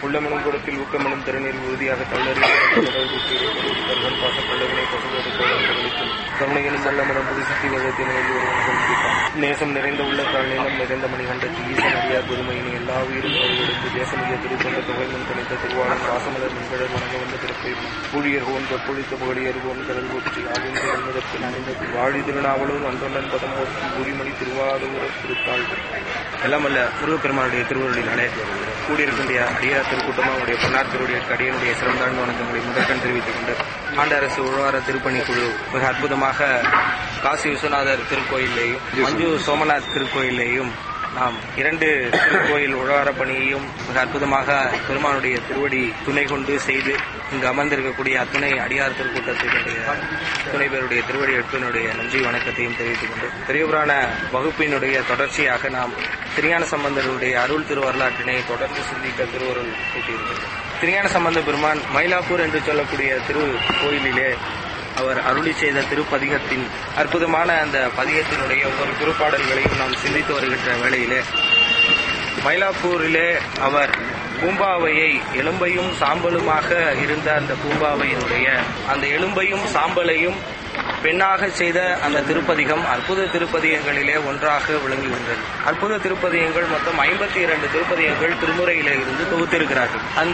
உள்ளமெனும் குடத்தில் ஊக்கமெனும் திருநீர் உறுதியாக தள்ளறிவன் பாச கள்ளவினை பசுவோடு கோலங்களிக்கும் கருணையனும் நல்லமனம் புது சித்தி வேதத்தினில் ஒருவன் கொண்டிருப்பான் நேசம் நிறைந்த உள்ளத்தால் நீளம் நிறைந்த மணிகண்டத்தில் ஈசன் அறியார் புதுமையினை எல்லா உயிரும் கருவெடுத்து தேசமிக திருத்தொண்ட தொகை முன் கணித்த திருவாளன் வாசமலர் மின்கடல் வணங்க வந்த பிறப்பை ஊழியர் கோன் கற்பொழித்த புகழியர் கோன் கடல் போற்றி ஆகின்ற அன்மதத்தில் அணிந்த வாழி திருநாவலூர் அந்தொன்னன் பதம் போற்றி புரிமணி திருவாரூர திருத்தாள் எல்லாம் அல்ல முருகப்பெருமானுடைய திருவருளினாலே கூடியிருக்கின்ற அடியார் திருக்கூட்டமாக உடைய பொன்னார் திருவுடைய அடியனுடைய சிறந்தாழ்ந்த வணக்கங்களை முதற்கண் தெரிவித்துக் கொண்டு ஆண்ட அரசு உழவார திருப்பணிக்குழு மிக அற்புதமாக காசி விஸ்வநாதர் திருக்கோயிலையும் மஞ்சு சோமநாத் திருக்கோயிலையும் நாம் இரண்டு திருக்கோயில் உழவார பணியையும் மிக அற்புதமாக பெருமானுடைய திருவடி துணை கொண்டு செய்து இங்கு அமர்ந்திருக்கக்கூடிய அத்துணை அடியார் திருக்கூட்டத்தினுடைய துணை பேருடைய திருவடி எடுப்பினுடைய நன்றி வணக்கத்தையும் தெரிவித்துக் கொண்டு பெரியபுராண வகுப்பினுடைய தொடர்ச்சியாக நாம் திருஞான சம்பந்தருடைய அருள் திருவரலாற்றினை தொடர்ந்து சிந்திக்க திருவருள் கூட்டியிருக்கிறோம் திருஞான சம்பந்த பெருமான் மயிலாப்பூர் என்று சொல்லக்கூடிய திரு கோயிலிலே அவர் அருளி செய்த திருப்பதிகத்தின் அற்புதமான அந்த பதிகத்தினுடைய ஒவ்வொரு திருப்பாடல்களையும் நாம் சிந்தித்து வருகின்ற வேளையிலே மயிலாப்பூரிலே அவர் பூம்பாவையை எலும்பையும் சாம்பலுமாக இருந்த அந்த பூம்பாவையினுடைய அந்த எலும்பையும் சாம்பலையும் பெண்ணாக செய்த அந்த திருப்பதிகம் அற்புத திருப்பதிகங்களிலே ஒன்றாக விளங்குகின்றது அற்புத திருப்பதிகங்கள் மொத்தம் ஐம்பத்தி இரண்டு திருப்பதிகங்கள் திருமுறையிலே இருந்து தொகுத்திருக்கிறார்கள் அந்த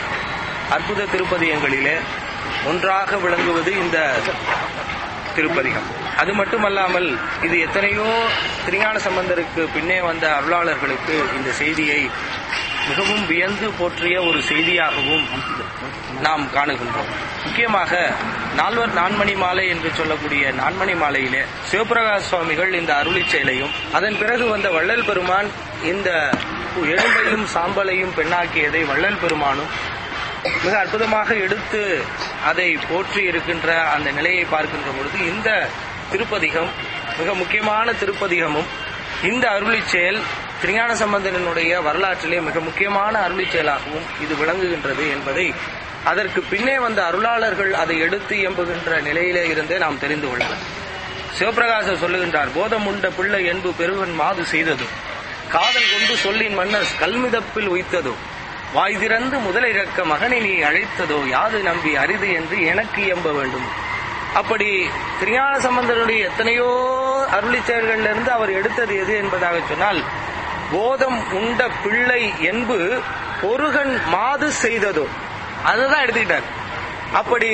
அற்புத திருப்பதிகங்களிலே ஒன்றாக விளங்குவது இந்த திருப்பதிகம் அது மட்டுமல்லாமல் இது எத்தனையோ திருஞான சம்பந்தருக்கு பின்னே வந்த அருளாளர்களுக்கு இந்த செய்தியை மிகவும் வியந்து போற்றிய ஒரு செய்தியாகவும் நாம் காணுகின்றோம் முக்கியமாக நால்வர் நான்மணி மாலை என்று சொல்லக்கூடிய நான்மணி மாலையிலே சிவபிரகாஷ் சுவாமிகள் இந்த அருளி செயலையும் அதன் பிறகு வந்த வள்ளல் பெருமான் இந்த எலும்பையும் சாம்பலையும் பெண்ணாக்கியதை வள்ளல் பெருமானும் மிக அற்புதமாக எடுத்து அதை போற்றி இருக்கின்ற அந்த நிலையை பார்க்கின்ற பொழுது இந்த திருப்பதிகம் மிக முக்கியமான திருப்பதிகமும் இந்த அருளி செயல் திருஞான சம்பந்தனுடைய வரலாற்றிலே மிக முக்கியமான அருளி செயலாகவும் இது விளங்குகின்றது என்பதை அதற்கு பின்னே வந்த அருளாளர்கள் அதை எடுத்து எம்புகின்ற நிலையிலே இருந்தே நாம் தெரிந்து கொள்ளலாம் சிவபிரகாசர் சொல்லுகின்றார் போதம் உண்ட பிள்ளை என்பு பெருவன் மாது செய்ததும் காதல் கொண்டு சொல்லின் மன்னர் கல்மிதப்பில் உய்த்ததோ வாய் திறந்து முதலை இறக்க மகனை நீ அழைத்ததோ யாது நம்பி அரிது என்று எனக்கு எம்ப வேண்டும் அப்படி திருஞான சம்பந்தருடைய எத்தனையோ அருளி செயல்களிலிருந்து அவர் எடுத்தது எது என்பதாக சொன்னால் போதம் உண்ட பிள்ளை என்பு பொருகன் மாது செய்ததோ அதுதான் எடுத்துக்கிட்டார் அப்படி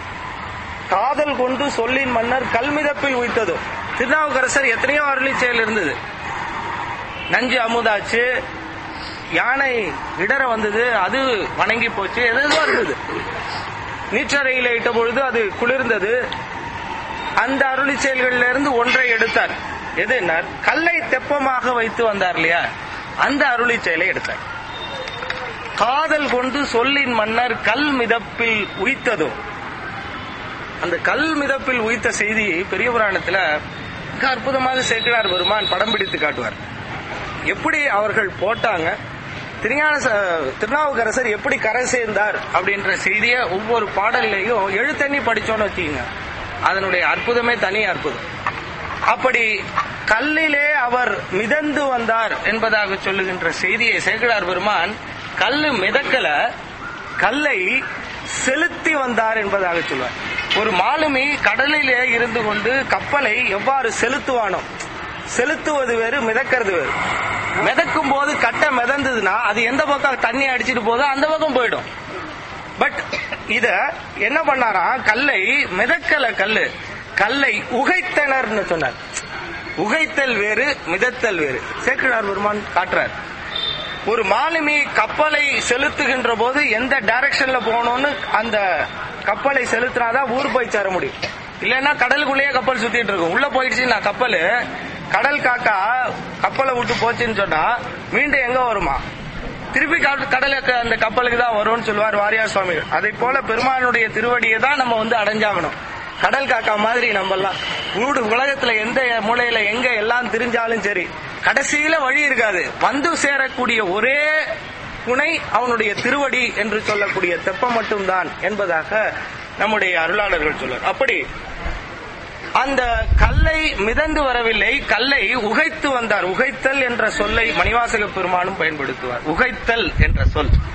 காதல் கொண்டு சொல்லின் மன்னர் கல்மிதப்பில் உய்த்ததோ திருநாவுக்கரசர் எத்தனையோ அருளி செயல் இருந்தது நஞ்சு அமுதாச்சு யானை இடற வந்தது அது வணங்கி போச்சு எதோ இருந்தது நீச்சரையில இட்ட பொழுது அது குளிர்ந்தது அந்த அருளி செயல்கள்ல இருந்து ஒன்றை எடுத்தார் எது என்ன கல்லை தெப்பமாக வைத்து வந்தார் இல்லையா அந்த அருளி செயலை எடுத்தார் காதல் கொண்டு சொல்லின் மன்னர் கல் மிதப்பில் உய்த்ததோ அந்த கல் மிதப்பில் உய்த்த செய்தி பெரிய புராணத்துல மிக அற்புதமாக சேர்க்கிறார் பெருமான் படம் பிடித்து காட்டுவார் எப்படி அவர்கள் போட்டாங்க திருஞான ச- திருநாவுக்கரசர் எப்படி கரை சேர்ந்தார் அப்படின்ற செய்தியை ஒவ்வொரு பாடல்லையும் எழுத்தண்ணி படிச்சோன்னு வச்சுக்கோங்க அதனுடைய அற்புதமே தனி அற்புதம் அப்படி கல்லிலே அவர் மிதந்து வந்தார் என்பதாக சொல்லுகின்ற செய்தியை சேக்கிழார் பெருமான் கல்லு மிதக்கல கல்லை செலுத்தி வந்தார் என்பதாக சொல்வார் ஒரு மாலுமி கடலிலே இருந்து கொண்டு கப்பலை எவ்வாறு செலுத்துவானோ செலுத்துவது வேறு மிதக்கிறது வேறு மிதக்கும் போது கட்டை மிதந்ததுன்னா அது எந்த பக்கம் தண்ணி அடிச்சிட்டு போதோ அந்த பக்கம் போயிடும் பட் இத என்ன பண்ணாராம் கல்லை மிதக்கல கல்லு கல்லை உகைத்தனர்னு சொன்னார் உகைத்தல் வேறு மிதத்தல் வேறு சேக்கிழார் பெருமான் காட்டுறார் ஒரு மாலுமி கப்பலை செலுத்துகின்ற போது எந்த டைரக்ஷன்ல போகணும்னு அந்த கப்பலை செலுத்தினாதான் ஊர் போய் சேர முடியும் இல்லைன்னா கடலுக்குள்ளேயே கப்பல் சுத்திட்டு இருக்கும் உள்ள போயிடுச்சுன்னா கப்பல் கடல் காக்கா கப்பலை விட்டு போச்சுன்னு சொன்னா மீண்டும் எங்க வருமா திருப்பி கட- கடலுக்கு அந்த கப்பலுக்கு தான் வரும்னு சொல்லுவார் வாரியார் சுவாமிகள் அதை போல பெருமானுடைய திருவடியை தான் நம்ம வந்து அடைஞ்சாகணும் கடல் காக்கா மாதிரி நம்ம எல்லாம் ஊடு உலகத்துல எந்த மூலையில எங்க எல்லாம் தெரிஞ்சாலும் சரி கடைசியில வழி இருக்காது வந்து சேரக்கூடிய ஒரே துணை அவனுடைய திருவடி என்று சொல்லக்கூடிய தெப்பம் மட்டும்தான் என்பதாக நம்முடைய அருளாளர்கள் சொல்றார் அப்படி அந்த கல்லை மிதந்து வரவில்லை கல்லை உகைத்து வந்தார் உகைத்தல் என்ற சொல்லை மணிவாசக பெருமானும் பயன்படுத்துவார் உகைத்தல் என்ற சொல்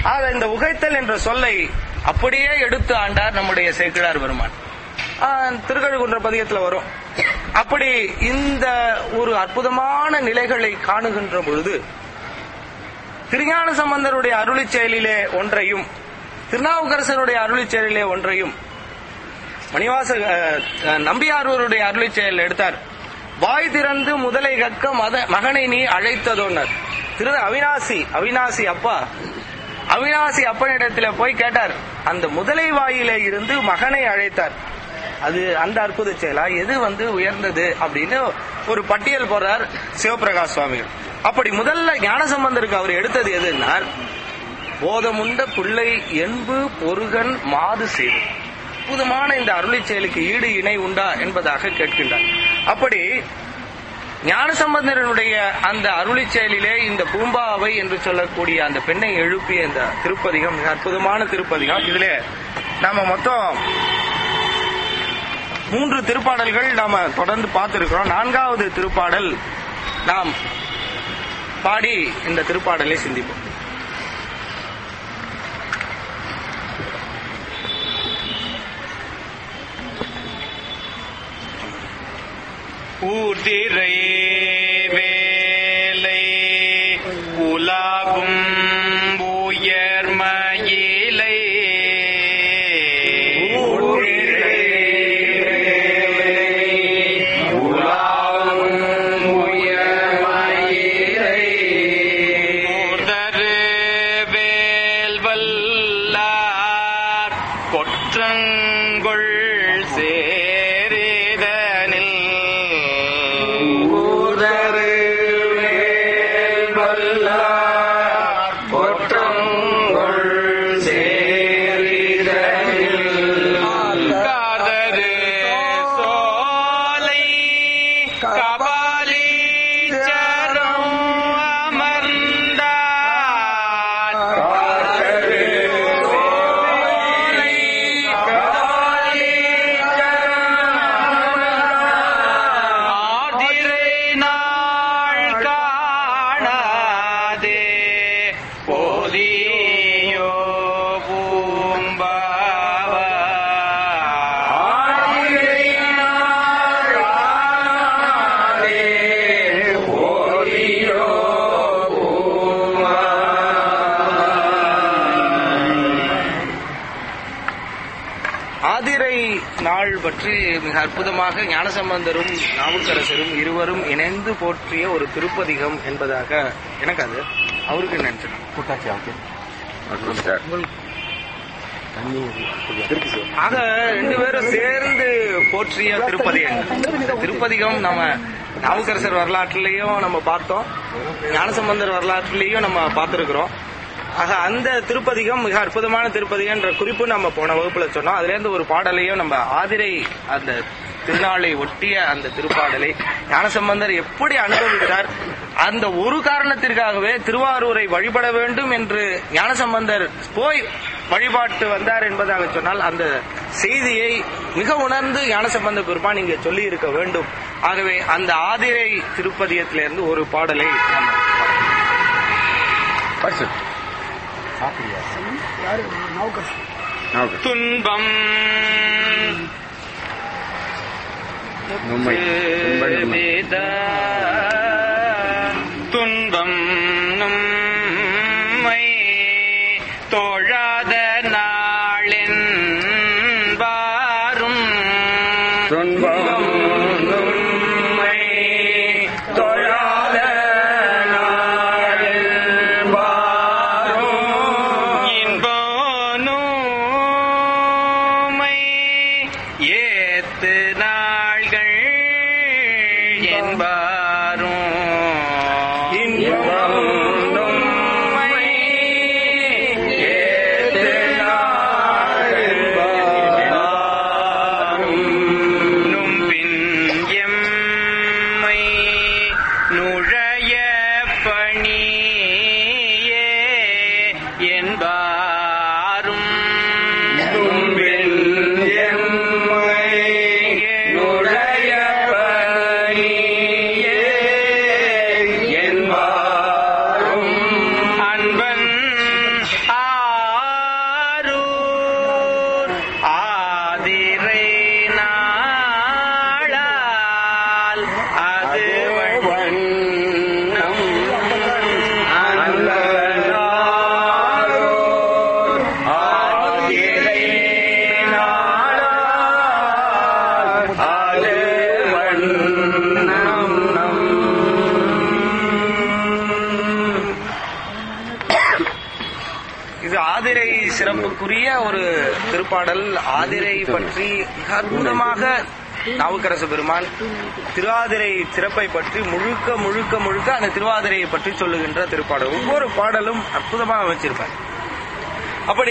ஆக இந்த உகைத்தல் என்ற சொல்லை அப்படியே எடுத்து ஆண்டார் நம்முடைய சேக்கிழார் பெருமான் ஆஹ், திருக்கழுகுன்ற பதியத்துல வரும் அப்படி இந்த ஒரு அற்புதமான நிலைகளை காணுகின்ற பொழுது திருஞான சம்பந்தருடைய அருளிச் செயலிலே ஒன்றையும் திருநாவுக்கரசருடைய அருளிச் செயலிலே ஒன்றையும் மணிவாச அஹ், அஹ், நம்பியாரூருடைய அருளிச் செயல் எடுத்தார் வாய் திறந்து முதலை கக்க மத மகனை நீ அழைத்ததோன்னர் திரு அவினாசி அவினாசி அப்பா அவினாசி அப்பனிடத்துல போய் கேட்டார் அந்த முதலை வாயிலே இருந்து மகனை அழைத்தார் அது அந்த அற்புத செயலா எது வந்து உயர்ந்தது அப்படின்னு ஒரு பட்டியல் போடுறார் சிவபிரகாஷ் சுவாமிகள் அப்படி முதல்ல ஞானசம்பந்தருக்கு அவர் எடுத்தது எதுன்னா போதமுண்ட பிள்ளை என்பு பொருகன் மாது செய்து அற்புதமான இந்த அருளிச் செயலுக்கு ஈடு இணை உண்டா என்பதாக கேட்கின்றார் அப்படி ஞானசம்பந்தரனுடைய அந்த அருளிச் செயலிலே இந்த பூம்பாவை என்று சொல்லக்கூடிய அந்த பெண்ணை எழுப்பிய இந்த திருப்பதிகம் மிக அற்புதமான திருப்பதிகம் இதிலே நாம மொத்தம் மூன்று திருப்பாடல்கள் நாம தொடர்ந்து பார்த்திருக்கிறோம் நான்காவது திருப்பாடல் நாம் பாடி இந்த திருப்பாடலை சிந்திப்போம் ஊதிரை வேலை உலாகும் உயர்மயிலை ஊதிரை மூதரு வேல் வல்லார் கொற்றங்குள் சேரிதனில் ஊதரு வேல் வல்லார் கொற்றங்குள் சேரிதனில் காதரு சோலை கபாலி சரம் அமர்ந்தார் காதரு சோலை கபாலி ஆதிரை நாள் காணாதே போதியோ பூம்பாவா ஆதிரை நாள் காணாதே போதியோ ஆதிரை நாள் பற்றி மிக அற்புதமாக ஞானசம்பந்தரும் நாவுக்கரசரும் இருவரும் இணைந்து போற்றிய ஒரு திருப்பதிகம் என்பதாக எனக்கு அது அவருக்கு நினைச்சிடும் ஆக ரெண்டு பேரும் சேர்ந்து போற்றிய திருப்பதிகம் இந்த திருப்பதிகம் நம்ம நாவுக்கரசர் வரலாற்றிலையும் நம்ம பார்த்தோம் ஞானசம்பந்தர் வரலாற்றிலையும் நம்ம பார்த்திருக்கிறோம் ஆக அந்த திருப்பதிகம் மிக அற்புதமான திருப்பதிகம் என்ற குறிப்பு நம்ம போன வகுப்புல சொன்னோம் அதுல இருந்து ஒரு பாடலையும் நம்ம ஆதிரை அந்த திருநாளை ஒட்டிய அந்த திருப்பாடலை ஞானசம்பந்தர் எப்படி அனுபவித்தார் அந்த ஒரு காரணத்திற்காகவே திருவாரூரை வழிபட வேண்டும் என்று ஞானசம்பந்தர் போய் வழிபாட்டு வந்தார் என்பதாக சொன்னால் அந்த செய்தியை மிக உணர்ந்து ஞானசம்பந்த பெருமான் இங்கே சொல்லி இருக்க வேண்டும் ஆகவே அந்த ஆதிரை திருப்பதியத்திலிருந்து ஒரு பாடலை நம்ம துன்பம் வித துன்பம் நம்மை தோழாத நாளின் வாரும் துன்பம் நம்மை தொழாத நாளில் வாரும் இன்போனுமை ஏத்து நாள்கள் என்பாரும் இன்போனுமை ஏத்து நும்பின் எம்மை நுழைய பணியே என்பாரும் நும்பின் எம்மை நுழைய பணியே என்பாரும் அன்பன் இது ஆதிரை சிறப்புக்குரிய ஒரு திருப்பாடல் ஆதிரை பற்றி மிக அற்புதமாக நாவுக்கரசு பெருமான் திருவாதிரை சிறப்பை பற்றி முழுக்க முழுக்க முழுக்க அந்த திருவாதிரையை பற்றி சொல்லுகின்ற திருப்பாடல் ஒவ்வொரு பாடலும் அற்புதமாக வச்சிருப்பார் அப்படி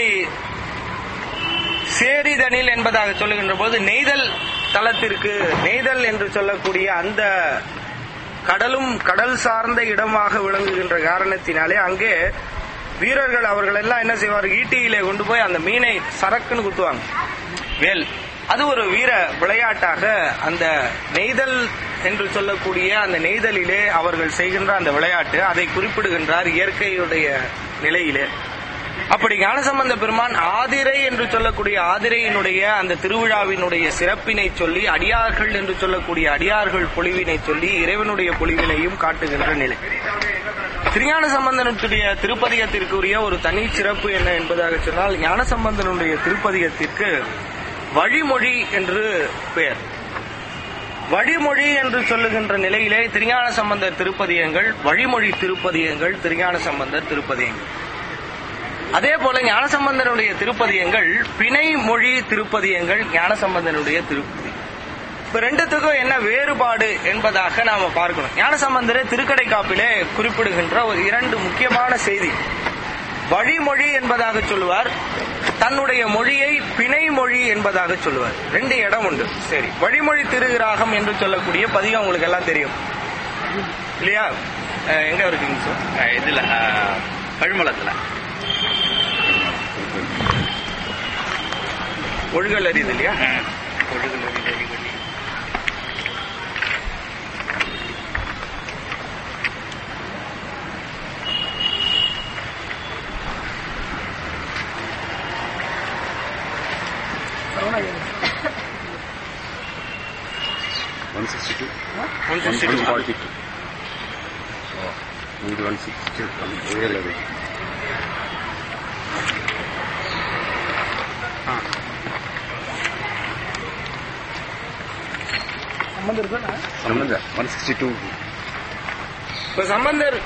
சேரிதனில் என்பதாக சொல்லுகின்ற போது நெய்தல் தலத்திற்கு நெய்தல் என்று சொல்லக்கூடிய அந்த கடலும் கடல் சார்ந்த இடமாக விளங்குகின்ற காரணத்தினாலே அங்கே வீரர்கள் அவர்கள் எல்லாம் என்ன செய்வார்கள் ஈட்டியிலே கொண்டு போய் அந்த மீனை சரக்குன்னு குத்துவாங்க வேல் அது ஒரு வீர விளையாட்டாக அந்த நெய்தல் என்று சொல்லக்கூடிய அந்த நெய்தலிலே அவர்கள் செய்கின்ற அந்த விளையாட்டு அதை குறிப்பிடுகின்றார் இயற்கையுடைய நிலையிலே அப்படி ஞானசம்பந்த பெருமான் ஆதிரை என்று சொல்லக்கூடிய ஆதிரையினுடைய அந்த திருவிழாவினுடைய சிறப்பினை சொல்லி அடியார்கள் என்று சொல்லக்கூடிய அடியார்கள் பொழிவினை சொல்லி இறைவனுடைய பொழிவினையும் காட்டுகின்ற நிலை திருஞான சம்பந்தனுடைய திருப்பதிகத்திற்குரிய ஒரு தனி சிறப்பு என்ன என்பதாக சொன்னால் ஞானசம்பந்தனுடைய திருப்பதிகத்திற்கு வழிமொழி என்று பெயர் வழிமொழி என்று சொல்லுகின்ற நிலையிலே திருஞான சம்பந்தர் திருப்பதியங்கள் வழிமொழி திருப்பதியங்கள் திருஞான சம்பந்தர் திருப்பதியங்கள் அதே போல ஞானசம்பந்தனுடைய திருப்பதியங்கள் பிணை மொழி திருப்பதியங்கள் ஞானசம்பந்தனுடைய திருப்பதி இப்ப ரெண்டுத்துக்கும் என்ன வேறுபாடு என்பதாக நாம பார்க்கணும் ஞானசம்பந்தரை திருக்கடை காப்பிலே குறிப்பிடுகின்ற ஒரு இரண்டு முக்கியமான செய்தி வழிமொழி என்பதாக சொல்லுவார் தன்னுடைய மொழியை பிணை மொழி என்பதாக சொல்லுவார் ரெண்டு இடம் உண்டு சரி வழிமொழி திருகிராகம் என்று சொல்லக்கூடிய பதிகம் உங்களுக்கு எல்லாம் தெரியும் இல்லையா அஹ் எங்க இருக்குங்க சார் அஹ் இதுல அஹ், கழுமலத்துல ஒழுகல் அறியுது இல்லையா அஹ், ஒழுகுல ஒரு இது பண்ணி. One sixty two one one sixty two forty two இது ஒன் சிக்ஸ்டி ஏழு அது சம்பந்த ஒன் சிக்ஸ்டி டூ இப்ப சம்பந்தர்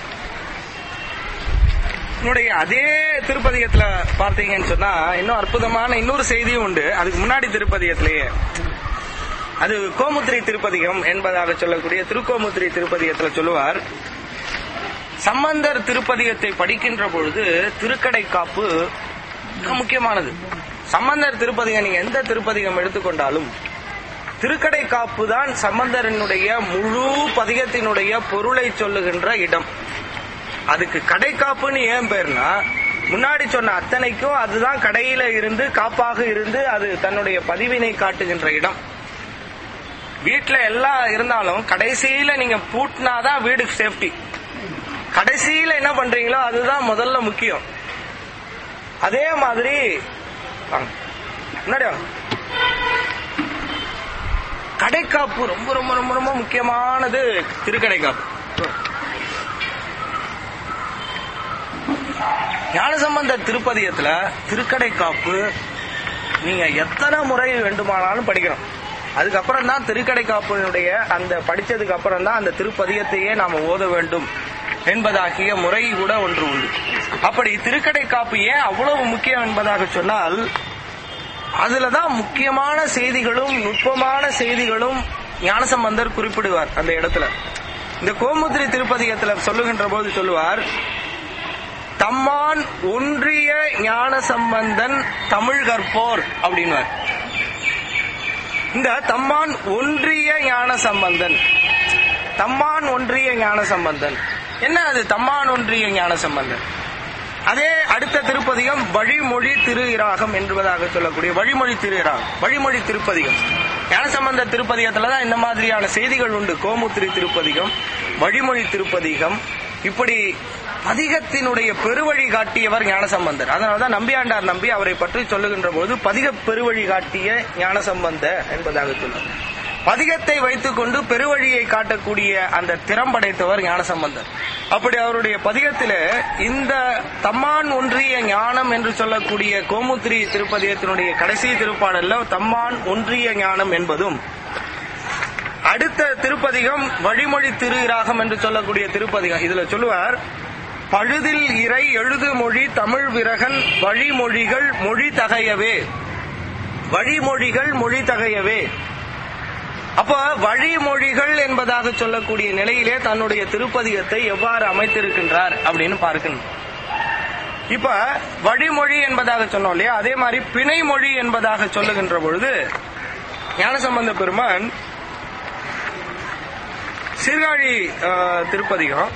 உன்னுடைய அதே திருப்பதிகத்துல பார்த்தீங்கன்னு சொன்னா இன்னும் அற்புதமான இன்னொரு செய்தியும் உண்டு அதுக்கு முன்னாடி திருப்பதிகத்திலேயே அது கோமுத்திரி திருப்பதிகம் என்பதாக சொல்லக்கூடிய திருக்கோமுத்திரி திருப்பதிகத்துல சொல்லுவார் சம்பந்தர் திருப்பதிகத்தை படிக்கின்ற பொழுது திருக்கடை காப்பு மிக முக்கியமானது சம்பந்தர் திருப்பதிகம் நீங்க எந்த திருப்பதிகம் எடுத்துக்கொண்டாலும் திருக்கடை காப்பு தான் சம்பந்தரனுடைய முழு பதிகத்தினுடைய பொருளை சொல்லுகின்ற இடம் அதுக்கு கடைக்காப்புன்னு ஏன் பேர்னா முன்னாடி சொன்ன அத்தனைக்கும் அதுதான் கடையில இருந்து காப்பாக இருந்து அது தன்னுடைய பதிவினை காட்டுகின்ற இடம் வீட்டுல எல்லாம் இருந்தாலும் கடைசியில நீங்க பூட்டினாதான் வீடு சேஃப்டி கடைசியில என்ன பண்றீங்களோ அதுதான் முதல்ல முக்கியம் அதே மாதிரி வாங்க முன்னாடி வாங்க கடைக்காப்பு ரொம்ப ரொம்ப ரொம்ப ரொம்ப முக்கியமானது திருக்கடைக்காப்பு ஞானசம்பந்த திருப்பதியத்துல திருக்கடைக்காப்பு நீங்க எத்தனை முறை வேண்டுமானாலும் படிக்கணும் அதுக்கப்புறம் தான் திருக்கடைக்காப்பினுடைய அந்த படிச்சதுக்கு அப்புறம் தான் அந்த திருப்பதியத்தையே நாம ஓத வேண்டும் என்பதாகிய முறை கூட ஒன்று உண்டு அப்படி திருக்கடைக்காப்பு ஏன் அவ்வளவு முக்கியம் என்பதாக சொன்னால் அதுலதான் முக்கியமான செய்திகளும் நுட்பமான செய்திகளும் ஞானசம்பந்தர் குறிப்பிடுவார் அந்த இடத்துல இந்த கோமுத்திரி திருப்பதிகத்துல சொல்லுகின்ற போது சொல்லுவார் தம்மான் ஒன்றிய ஞான சம்பந்தன் தமிழ் கற்போர் அப்படின்வார் இந்த தம்மான் ஒன்றிய ஞான சம்பந்தன் தம்மான் ஒன்றிய ஞான சம்பந்தன் என்ன அது தம்மான் ஒன்றிய ஞான சம்பந்தன் அதே அடுத்த திருப்பதிகம் வழிமொழி திரு இராகம் என்பதாக சொல்லக்கூடிய வழிமொழி திரு இராகம் வழிமொழி திருப்பதிகம் ஞானசம்பந்த திருப்பதிகத்துல தான் இந்த மாதிரியான செய்திகள் உண்டு கோமுத்திரி திருப்பதிகம் வழிமொழி திருப்பதிகம் இப்படி பதிகத்தினுடைய பெருவழி காட்டியவர் ஞானசம்பந்தர் அதனாலதான் நம்பியாண்டார் நம்பி அவரை பற்றி சொல்லுகின்ற போது பதிக பெருவழி காட்டிய ஞானசம்பந்த என்பதாக சொல்லுவார் பதிகத்தை வைத்துக்கொண்டு பெருவழியை காட்டக்கூடிய அந்த திறம் படைத்தவர் ஞானசம்பந்தர் அப்படி அவருடைய பதிகத்திலே இந்த தம்மான் ஒன்றிய ஞானம் என்று சொல்லக்கூடிய கோமுத்திரி திருப்பதிகத்தினுடைய கடைசி திருப்பாடல்ல தம்மான் ஒன்றிய ஞானம் என்பதும் அடுத்த திருப்பதிகம் வழிமொழி திரு ராகம் என்று சொல்லக்கூடிய திருப்பதிகம் இதுல சொல்லுவார் பழுதில் இறை எழுது மொழி தமிழ் விரகன் வழிமொழிகள் மொழி தகையவே வழிமொழிகள் மொழி தகையவே அப்ப வழிமொழிகள் என்பதாக சொல்லக்கூடிய நிலையிலே தன்னுடைய திருப்பதிகத்தை எவ்வாறு அமைத்திருக்கின்றார் அப்படின்னு பார்க்கணும் இப்ப வழிமொழி என்பதாக சொன்னோம் இல்லையா அதே மாதிரி பிணைமொழி என்பதாக சொல்லுகின்ற பொழுது ஞானசம்பந்த பெருமான் சீர்காழி அஹ், திருப்பதிகம்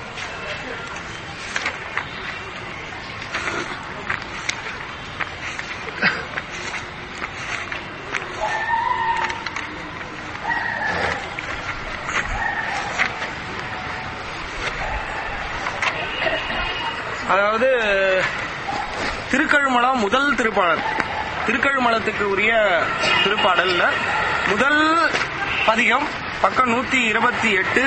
அதாவது திருக்கழுமலம் முதல் திருப்பாடல் திருக்கழுமலத்துக்கு உரிய திருப்பாடல்ல முதல் பதிகம் பக்கம் நூத்தி இருபத்தி எட்டு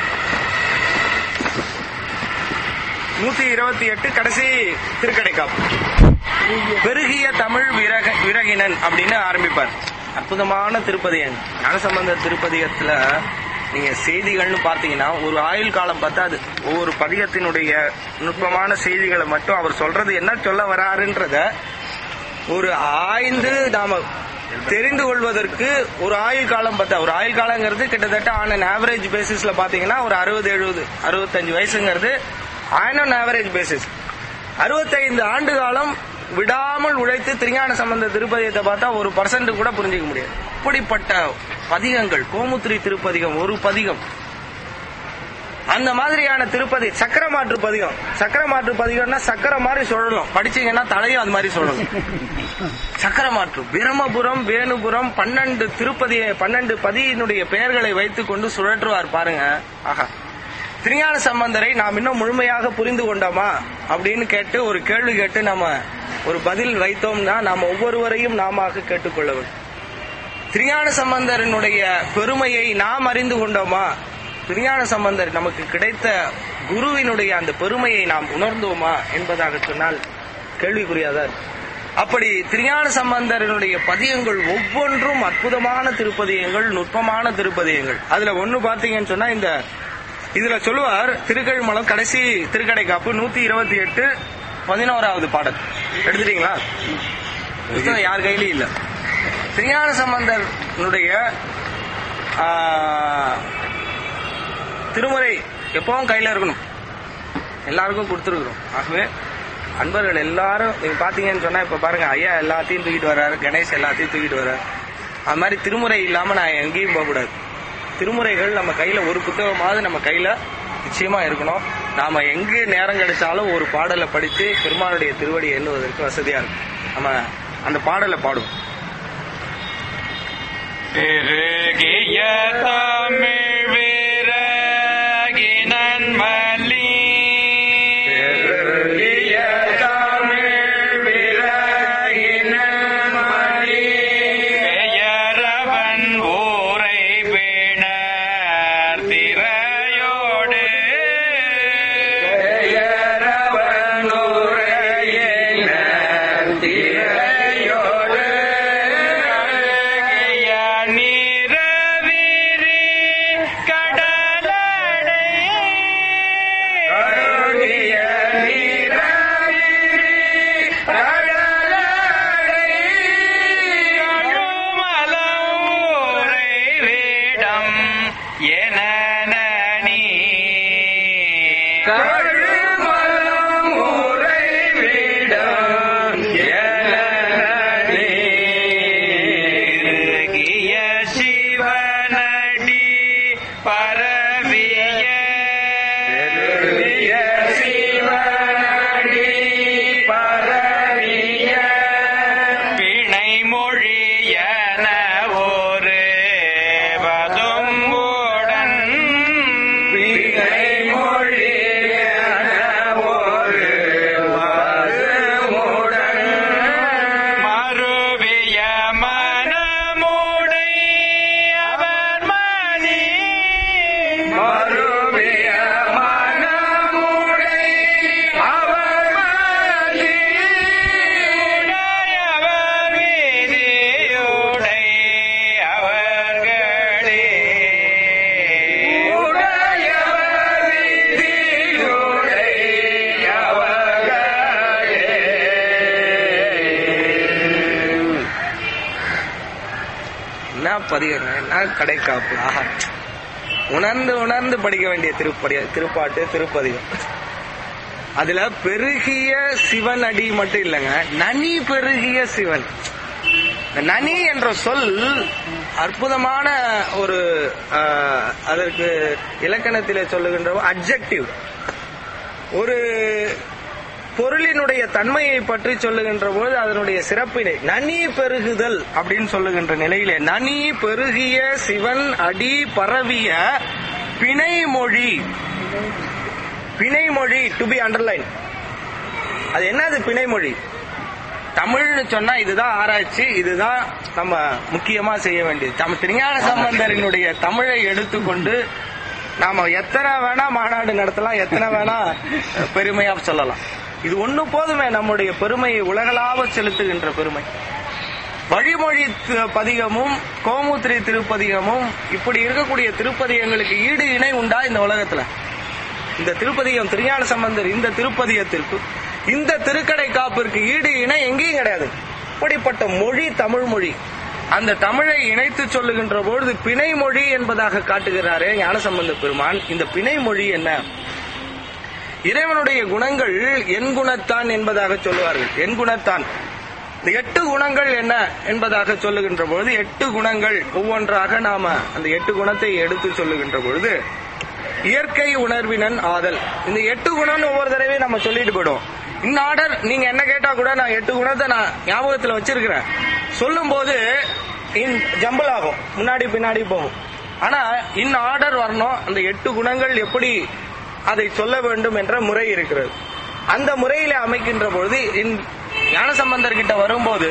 நூத்தி இருபத்தி எட்டு கடைசி திருக்கடைக்காப்பு பெருகிய தமிழ் விரக விரகினன் அப்படின்னு ஆரம்பிப்பார் அற்புதமான திருப்பதிகம் ஞானசம்பந்த திருப்பதிகத்துல நீங்க செய்திகள்னு பார்த்தீங்கன்னா ஒரு ஆயுள் காலம் பத்தாது ஒவ்வொரு பதிகத்தினுடைய நுட்பமான செய்திகளை மட்டும் அவர் சொல்றது என்ன சொல்ல வராருன்றத ஒரு ஆய்ந்து நாம தெரிந்து கொள்வதற்கு ஒரு ஆயுள் காலம் பார்த்தா ஒரு ஆயுள் காலங்கிறது கிட்டத்தட்ட ஆன் அன் ஆவரேஜ் பேசிஸ்ல பாத்தீங்கன்னா ஒரு அறுபது எழுபது அறுபத்தஞ்சு வயசுங்கிறது ஆன் அன் ஆவரேஜ் பேசிஸ் அறுபத்தைந்து ஆண்டு காலம் விடாமல் உழைத்து திருஞான சம்பந்த திருப்பதியத்தை பார்த்தா ஒரு பர்சன்ட் கூட புரிஞ்சிக்க முடியாது அப்படிப்பட்ட பதிகங்கள் கோமுத்திரி திருப்பதிகம் ஒரு பதிகம் அந்த மாதிரியான திருப்பதி சக்கரமாற்று பதிகம் சக்கரமாற்று பதிகம்னா சக்கர மாதிரி சொல்லணும் படிச்சீங்கன்னா தலையும் அது மாதிரி சொல்லணும் சக்கரமாற்று பிரம்மபுரம் வேணுபுரம் பன்னெண்டு திருப்பதியை பன்னெண்டு பதியினுடைய பெயர்களை வைத்துக் கொண்டு சுழற்றுவார் பாருங்க ஆஹா திருஞான சம்பந்தரை நாம் இன்னும் முழுமையாக புரிந்து கொண்டோமா அப்படின்னு கேட்டு ஒரு கேள்வி கேட்டு நம்ம ஒரு பதில் வைத்தோம்னா நாம் ஒவ்வொருவரையும் நாம கேட்டுக்கொள்ள வேண்டும் திருஞான சம்பந்தரனுடைய பெருமையை நாம் அறிந்து கொண்டோமா திருஞான சம்பந்தர் நமக்கு கிடைத்த குருவினுடைய அந்த பெருமையை நாம் உணர்ந்தோமா என்பதாக சொன்னால் கேள்விக்குரியாதான் இருக்கு. அப்படி திருஞான சம்பந்தரனுடைய பதியங்கள் ஒவ்வொன்றும் அற்புதமான திருப்பதியங்கள் நுட்பமான திருப்பதியங்கள் அதுல ஒண்ணு பாத்தீங்கன்னு சொன்னா இந்த இதுல சொல்லுவார் திருக்கழிமலம் கடைசி திருக்கடை காப்பு நூத்தி இருபத்தி எட்டு பதினோராவது பாடல் எடுத்துட்டீங்களா புத்தகம் யார் கையிலயும் இல்ல திருஞான சம்பந்தனுடைய ஆ, திருமுறை எப்பவும் கையில இருக்கணும் எல்லாருக்கும் கொடுத்துருக்குறோம் ஆகவே அன்பர்கள் எல்லாரும் நீங்க பாத்தீங்கன்னு சொன்னா இப்ப பாருங்க ஐயா எல்லாத்தையும் தூக்கிட்டு வர்றாரு கணேஷ் எல்லாத்தையும் தூக்கிட்டு வர்றாரு அது மாதிரி திருமுறை இல்லாம நான் எங்கேயும் போகக்கூடாது திருமுறைகள் நம்ம கையில ஒரு புத்தகமாவது நம்ம கையில நிச்சயமா இருக்கணும் நாம எங்க நேரம் கிடைச்சாலும் ஒரு பாடலை படித்து பெருமானுடைய திருவடியை எண்ணுவதற்கு வசதியா இருக்கும் நம்ம அந்த பாடலை பாடுவோம் பெருகிய தமிழ் விரகினன் மலி பெருகிய தமிழ் விரகினன் மலி பெயரவன் ஊரை பிணர் திரையோடு பெயரவன் ஊரையினர் திரையோடு கருகிய நிறவிரி கடலடை கருகிய நிறவிரி கடலடை கழுமலூரை வேடம் என நனி கழுமலம் ஊரை வேடம் என பதிகம் என்ன கடைக்காப்பு ஆஹா உணர்ந்து உணர்ந்து படிக்க வேண்டிய திருப்படி திருப்பாட்டு திருப்பதிகம் அதுல பெருகிய சிவன் அடி மட்டும் இல்லைங்க நனி பெருகிய சிவன் இந்த நனி என்ற சொல் அற்புதமான ஒரு ஆஹ், அதற்கு இலக்கணத்திலே சொல்லுகின்ற அப்ஜெக்டிவ் ஒரு பொருளினுடைய தன்மையை பற்றி சொல்லுகின்ற போது அதனுடைய சிறப்பினை நனி பெருகுதல் அப்படின்னு சொல்லுகின்ற நிலையிலே நனி பெருகிய சிவன் அடி பரவிய பிணைமொழி பிணைமொழி டு பி அண்டர்லைன் அது என்னது பிணைமொழி தமிழ்னு சொன்னா இதுதான் ஆராய்ச்சி இதுதான் நம்ம முக்கியமா செய்ய வேண்டியது நம்ம திருஞான சம்பந்தரினுடைய தமிழை எடுத்துக்கொண்டு நாம எத்தனை வேணா மாநாடு நடத்தலாம் எத்தனை வேணா பெருமையா சொல்லலாம் இது ஒண்ணு போதுமே நம்முடைய பெருமையை உலகளாவ செலுத்துகின்ற பெருமை வழிமொழி தி- பதிகமும் கோமுத்திரி திருப்பதிகமும் இப்படி இருக்கக்கூடிய திருப்பதிகங்களுக்கு ஈடு இணை உண்டா இந்த உலகத்துல இந்த திருப்பதிகம் திருஞான சம்பந்தர் இந்த திருப்பதிகத்திற்கு இந்த திருக்கடை காப்பிற்கு ஈடு இணை எங்கேயும் கிடையாது இப்படிப்பட்ட மொழி தமிழ் மொழி அந்த தமிழை இணைத்து சொல்லுகின்ற பொழுது பிணை மொழி என்பதாக காட்டுகிறாரே ஞானசம்பந்த பெருமான் இந்த பிணை மொழி என்ன இறைவனுடைய குணங்கள் என் குணத்தான் என்பதாக சொல்லுவார்கள் என் குணத்தான் இந்த எட்டு குணங்கள் என்ன என்பதாக சொல்லுகின்ற பொழுது எட்டு குணங்கள் ஒவ்வொன்றாக நாம அந்த எட்டு குணத்தை எடுத்து சொல்லுகின்ற பொழுது இயற்கை உணர்வினன் ஆதல் இந்த எட்டு குணம்னு ஒவ்வொரு தடவையும் நம்ம சொல்லிட்டு போயிடுவோம் இந்த ஆர்டர் நீங்க என்ன கேட்டா கூட நான் எட்டு குணத்தை நான் ஞாபகத்துல வச்சிருக்கிறேன் சொல்லும் போது ஜம்பிள் ஆகும் முன்னாடி பின்னாடி போகும் ஆனா இன் ஆர்டர் வரணும் அந்த எட்டு குணங்கள் எப்படி அதை சொல்ல வேண்டும் என்ற முறை இருக்கிறது அந்த முறையில அமைக்கின்ற பொழுது இன் ஞானசம்பந்தர் கிட்ட வரும்போது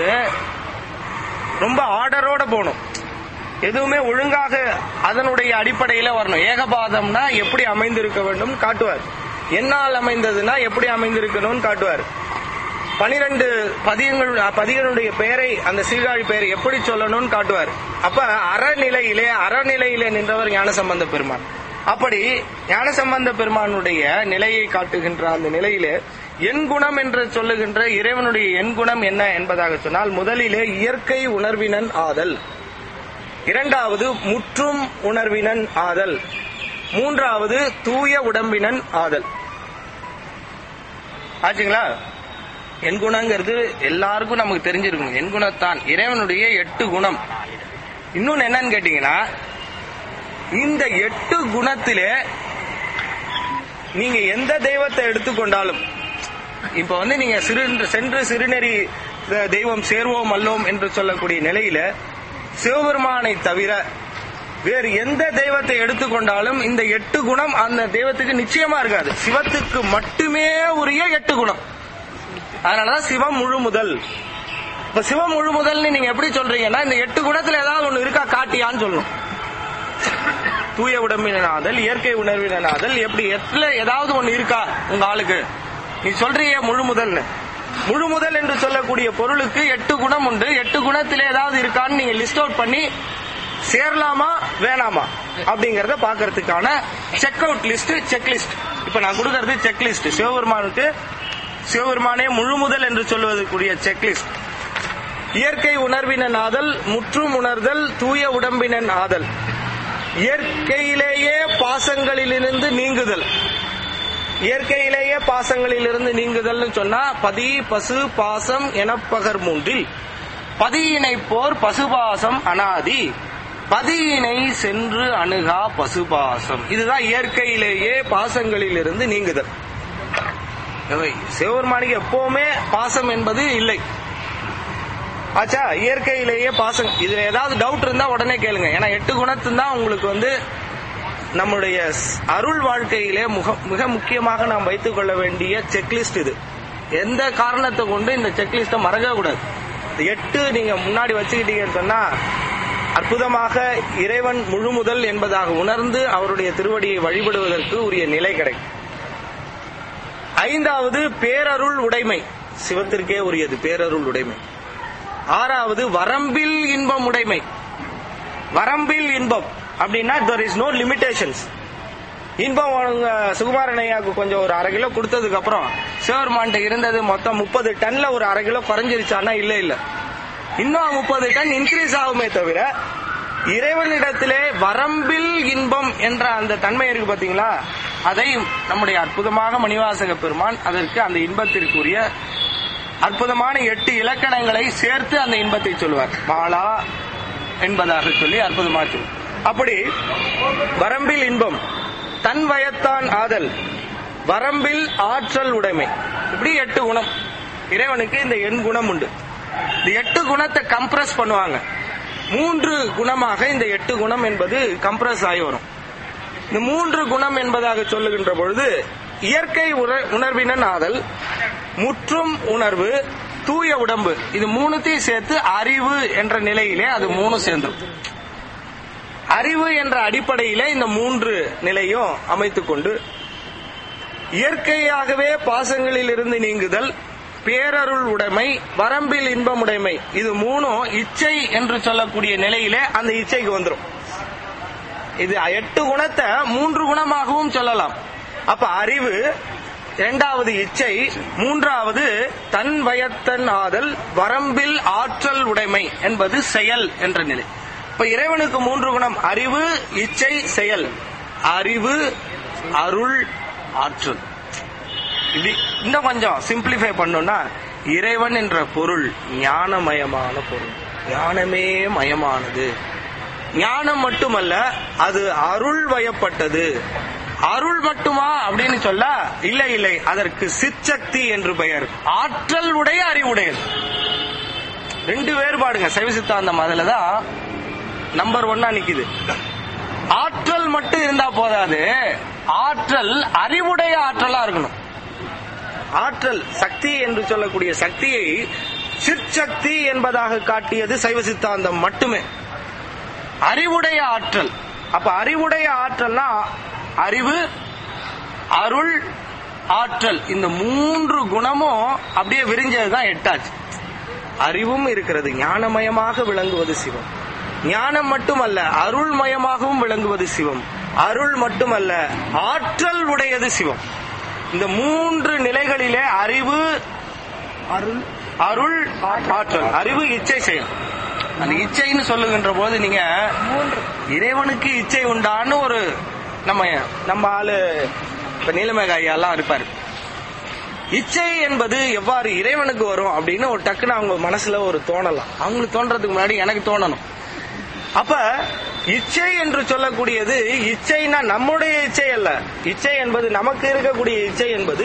ரொம்ப ஆர்டரோட போகணும் எதுவுமே ஒழுங்காக அதனுடைய அடிப்படையில வரணும் ஏகபாதம்னா எப்படி அமைந்திருக்க வேண்டும் காட்டுவார் என்னால் அமைந்ததுன்னா எப்படி அமைந்திருக்கணும்னு காட்டுவார் பனிரெண்டு பதியங்கள் பதிகளுடைய பெயரை அந்த சீர்காழி பெயரை எப்படி சொல்லணும்னு காட்டுவார் அப்ப அறநிலையிலே அறநிலையிலே நின்றவர் ஞானசம்பந்த பெருமான் அப்படி ஞானசம்பந்த பெருமானுடைய நிலையை காட்டுகின்ற அந்த நிலையிலே என் குணம் என்று சொல்லுகின்ற இறைவனுடைய என் குணம் என்ன என்பதாக சொன்னால் முதலிலே இயற்கை உணர்வினன் ஆதல் இரண்டாவது முற்றும் உணர்வினன் ஆதல் மூன்றாவது தூய உடம்பினன் ஆதல் ஆச்சுங்களா என் குணங்கிறது எல்லாருக்கும் நமக்கு தெரிஞ்சிருக்கும் என் குணத்தான் இறைவனுடைய எட்டு குணம் இன்னொன்னு என்னன்னு கேட்டீங்கன்னா இந்த எட்டு குணத்திலே நீங்க எந்த தெய்வத்தை எடுத்துக்கொண்டாலும் இப்ப வந்து நீங்க சிறு சென்று சிறுநெறி அஹ், தெய்வம் சேர்வோம் அல்லோம் என்று சொல்லக்கூடிய நிலையில சிவபெருமானை தவிர வேறு எந்த தெய்வத்தை எடுத்துக்கொண்டாலும் இந்த எட்டு குணம் அந்த தெய்வத்துக்கு நிச்சயமா இருக்காது சிவத்துக்கு மட்டுமே உரிய எட்டு குணம் அதனாலதான் சிவம் முழு முதல் இப்ப சிவம் முழு முதல்னு நீங்க எப்படி சொல்றீங்கன்னா இந்த எட்டு குணத்துல ஏதாவது ஒண்ணு இருக்கா காட்டியான்னு சொல்லணும் தூய உடம்பினாதல் இயற்கை உணர்வினாதல் எப்படி எட்டுல ஏதாவது ஒண்ணு இருக்கா உங்க ஆளுக்கு நீ சொல்றீங்க முழு முதல்னு முழு முதல் என்று சொல்லக்கூடிய பொருளுக்கு எட்டு குணம் உண்டு எட்டு குணத்திலே ஏதாவது இருக்கான்னு நீங்க லிஸ்ட் அவுட் பண்ணி சேரலாமா வேணாமா அப்படிங்கறத பாக்குறதுக்கான check out list check list இப்ப நான் கொடுக்கறது செக் லிஸ்ட் சிவபெருமானுக்கு சிவபெருமானே முழு முதல் என்று சொல்வதற்குரிய செக் லிஸ்ட் இயற்கை உணர்வினன் ஆதல் முற்றும் உணர்தல் தூய உடம்பினன் ஆதல் இயற்கையிலேயே பாசங்களிலிருந்து நீங்குதல் இயற்கையிலேயே பாசங்களிலிருந்து நீங்குதல்னு சொன்னா பதி பசு பாசம் எனப்பகர் மூன்றில் பதியினை போர் பசுபாசம் அனாதி பதியினை சென்று அணுகா பசுபாசம் இதுதான் இயற்கையிலேயே பாசங்களிலிருந்து நீங்குதல் இவை சிவபெருமானுக்கு எப்பவுமே பாசம் என்பது இல்லை ஆச்சா இயற்கையிலேயே பாசம் இதுல ஏதாவது டவுட் இருந்தா உடனே கேளுங்க ஏன்னா எட்டு குணத்து தான் உங்களுக்கு வந்து நம்முடைய ஸ்- அருள் வாழ்க்கையிலே முக மிக முக்கியமாக நாம் வைத்துக் கொள்ள வேண்டிய செக்லிஸ்ட் இது எந்த காரணத்தை கொண்டு இந்த செக்லிஸ்ட மறக்க கூடாது இந்த எட்டு நீங்க முன்னாடி வச்சுக்கிட்டீங்கன்னு சொன்னா அற்புதமாக இறைவன் முழு முதல் என்பதாக உணர்ந்து அவருடைய திருவடியை வழிபடுவதற்கு உரிய நிலை கிடைக்கும் ஐந்தாவது பேரருள் உடைமை சிவத்திற்கே உரியது பேரருள் உடைமை ஆறாவது வரம்பில் இன்பம் உடைமை வரம்பில் இன்பம் அப்படின்னா there இஸ் நோ லிமிடேஷன்ஸ் இன்பம் அவங்க சுகுமாரனையாவுக்கு கொஞ்சம் ஒரு அரை கிலோ கொடுத்ததுக்கு அப்புறம் சிவபெருமான்ட்ட இருந்தது மொத்தம் முப்பது டன்ல ஒரு அரை கிலோ குறைஞ்சிருச்சானா இல்ல இல்ல இன்னும் முப்பது டன் இன்க்ரீஸ் ஆகுமே தவிர இறைவனிடத்திலே வரம்பில் இன்பம் என்ற அந்த தன்மை இருக்கு பாத்தீங்களா அதை நம்முடைய அற்புதமாக மணிவாசக பெருமான் அதற்கு அந்த இன்பத்திற்குரிய அற்புதமான எட்டு இலக்கணங்களை சேர்த்து அந்த இன்பத்தை சொல்லுவார் மாலா என்பதாக சொல்லி அற்புதமாக சொல்லுவார் அப்படி வரம்பில் இன்பம் தன் வயத்தான் ஆதல் வரம்பில் ஆற்றல் உடைமை இப்படி எட்டு குணம் இறைவனுக்கு இந்த எண் குணம் உண்டு இந்த எட்டு குணத்தை கம்ப்ரஸ் பண்ணுவாங்க மூன்று குணமாக இந்த எட்டு குணம் என்பது கம்ப்ரஸ் ஆகி வரும் இந்த மூன்று குணம் என்பதாக சொல்லுகின்ற பொழுது இயற்கை உண- உணர்வினன் ஆதல் முற்றும் உணர்வு தூய உடம்பு இது மூணுத்தையும் சேர்த்து அறிவு என்ற நிலையிலே அது மூணு சேர்ந்துரும் அறிவு என்ற அடிப்படையிலே இந்த மூன்று நிலையும் அமைத்துக் கொண்டு இயற்கையாகவே பாசங்களில் இருந்து நீங்குதல் பேரருள் உடைமை வரம்பில் இன்பம் உடைமை இது மூணும் இச்சை என்று சொல்லக்கூடிய நிலையிலே அந்த இச்சைக்கு வந்துரும் இது எட்டு குணத்தை மூன்று குணமாகவும் சொல்லலாம் அப்ப அறிவு இரண்டாவது இச்சை மூன்றாவது தன் வயத்தன் ஆதல் வரம்பில் ஆற்றல் உடைமை என்பது செயல் என்ற நிலை இப்ப இறைவனுக்கு மூன்று குணம் அறிவு இச்சை செயல் அறிவு அருள் ஆற்றல் இது இன்னும் கொஞ்சம் சிம்பிளிஃபை பண்ணோம்னா இறைவன் என்ற பொருள் ஞானமயமான பொருள் ஞானமே மயமானது ஞானம் மட்டுமல்ல அது அருள் வயப்பட்டது அருள் மட்டுமா அப்படின்னு சொல்ல இல்லை இல்லை அதற்கு சிற்சக்தி என்று பெயர் ஆற்றல் உடைய அறிவுடையது ரெண்டு வேறுபாடுங்க சைவ சித்தாந்தம் அதுல தான் நம்பர் ஒன்னா நிக்குது ஆற்றல் மட்டும் இருந்தா போதாது ஆற்றல் அறிவுடைய ஆற்றலா இருக்கணும் ஆற்றல் சக்தி என்று சொல்லக்கூடிய சக்தியை சிற்சக்தி என்பதாக காட்டியது சைவ சித்தாந்தம் மட்டுமே அறிவுடைய ஆற்றல் அப்ப அறிவுடைய ஆற்றல்னா அறிவு அருள் ஆற்றல் இந்த மூன்று குணமும் அப்படியே விரிஞ்சதுதான் எட்டாச்சு அறிவும் இருக்கிறது ஞானமயமாக விளங்குவது சிவம் ஞானம் மட்டுமல்ல அருள்மயமாகவும் விளங்குவது சிவம் அருள் மட்டுமல்ல ஆற்றல் உடையது சிவம் இந்த மூன்று நிலைகளிலே அறிவு அருள் அருள் ஆற்றல் அறிவு இச்சை செயல் அந்த இச்சைன்னு சொல்லுகின்ற போது நீங்க இறைவனுக்கு இச்சை உண்டான்னு ஒரு நம்ம நம்ம ஆளு இப்ப நீலமேக ஐயா எல்லாம் இருப்பாரு இச்சை என்பது எவ்வாறு இறைவனுக்கு வரும் அப்படின்னு ஒரு டக்குன்னு அவங்க மனசுல ஒரு தோணலாம் அவங்களுக்கு தோன்றதுக்கு முன்னாடி எனக்கு தோணணும் அப்ப இச்சை என்று சொல்லக்கூடியது இச்சைனா நம்முடைய இச்சை அல்ல இச்சை என்பது நமக்கு இருக்கக்கூடிய இச்சை என்பது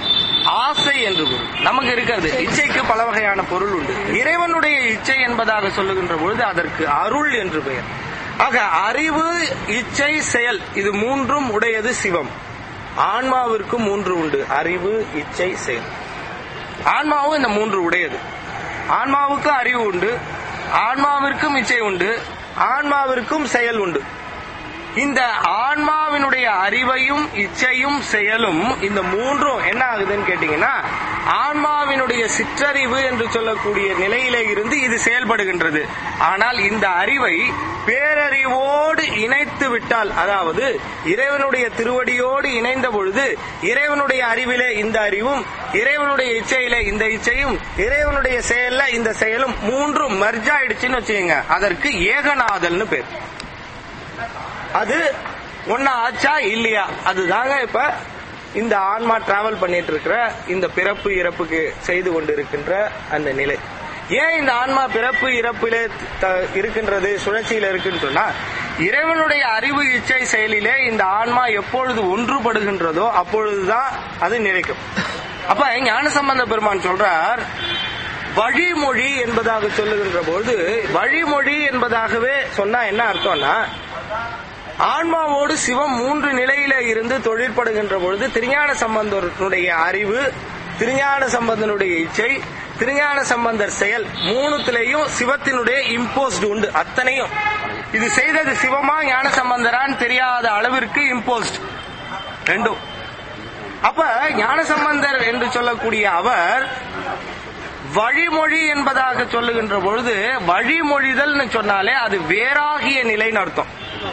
ஆசை என்று பொருள் நமக்கு இருக்கிறது இச்சைக்கு பல வகையான பொருள் உண்டு இறைவனுடைய இச்சை என்பதாக சொல்லுகின்ற பொழுது அதற்கு அருள் என்று பெயர் ஆக அறிவு இச்சை செயல் இது மூன்றும் உடையது சிவம் ஆன்மாவிற்கு மூன்று உண்டு அறிவு இச்சை செயல் ஆன்மாவும் இந்த மூன்று உடையது ஆன்மாவுக்கு அறிவு உண்டு ஆன்மாவிற்கும் இச்சை உண்டு ஆன்மாவிற்கும் செயல் உண்டு இந்த ஆன்மாவினுடைய அறிவையும் இச்சையும் செயலும் இந்த மூன்றும் என்ன ஆகுதுன்னு கேட்டீங்கன்னா ஆன்மாவினுடைய சிற்றறிவு என்று சொல்லக்கூடிய நிலையிலே இருந்து இது செயல்படுகின்றது ஆனால் இந்த அறிவை பேரறிவோடு இணைத்து விட்டால் அதாவது இறைவனுடைய திருவடியோடு இணைந்த பொழுது இறைவனுடைய அறிவிலே இந்த அறிவும் இறைவனுடைய இச்சையிலே இந்த இச்சையும் இறைவனுடைய செயல்ல இந்த செயலும் மூன்றும் மர்ஜ் ஆயிடுச்சுன்னு வச்சுக்கோங்க அதற்கு ஏகநாதல்னு பேர் அது ஒன்னா ஆச்சா இல்லையா அதுதாங்க இப்ப இந்த ஆன்மா டிராவல் பண்ணிட்டு இருக்கிற இந்த பிறப்பு இறப்புக்கு செய்து கொண்டிருக்கின்ற அந்த நிலை ஏன் இந்த ஆன்மா பிறப்பு இறப்பிலே த- இருக்கின்றது சுழற்சியில இருக்குன்னு சொன்னா இறைவனுடைய அறிவு இச்சை செயலிலே இந்த ஆன்மா எப்பொழுது ஒன்றுபடுகின்றதோ அப்பொழுதுதான் அது நிலைக்கும் அப்ப ஞானசம்பந்த பெருமான் சொல்றார் வழிமொழி என்பதாக சொல்லுகின்ற போது வழிமொழி என்பதாகவே சொன்னா என்ன அர்த்தம்னா ஆன்மாவோடு சிவம் மூன்று நிலையில இருந்து தொழிற்படுகின்ற பொழுது திருஞான சம்பந்தனுடைய அறிவு திருஞான சம்பந்தனுடைய இச்சை திருஞான சம்பந்தர் செயல் மூணுத்திலையும் சிவத்தினுடைய இம்போஸ்ட் உண்டு அத்தனையும் இது செய்தது சிவமா ஞான சம்பந்தரான்னு தெரியாத அளவிற்கு இம்போஸ்ட் ரெண்டும் அப்ப ஞான சம்பந்தர் என்று சொல்லக்கூடிய அவர் வழிமொழி என்பதாக சொல்லுகின்ற பொழுது வழிமொழிதல்னு சொன்னாலே அது வேறாகிய நிலைன்னு அர்த்தம்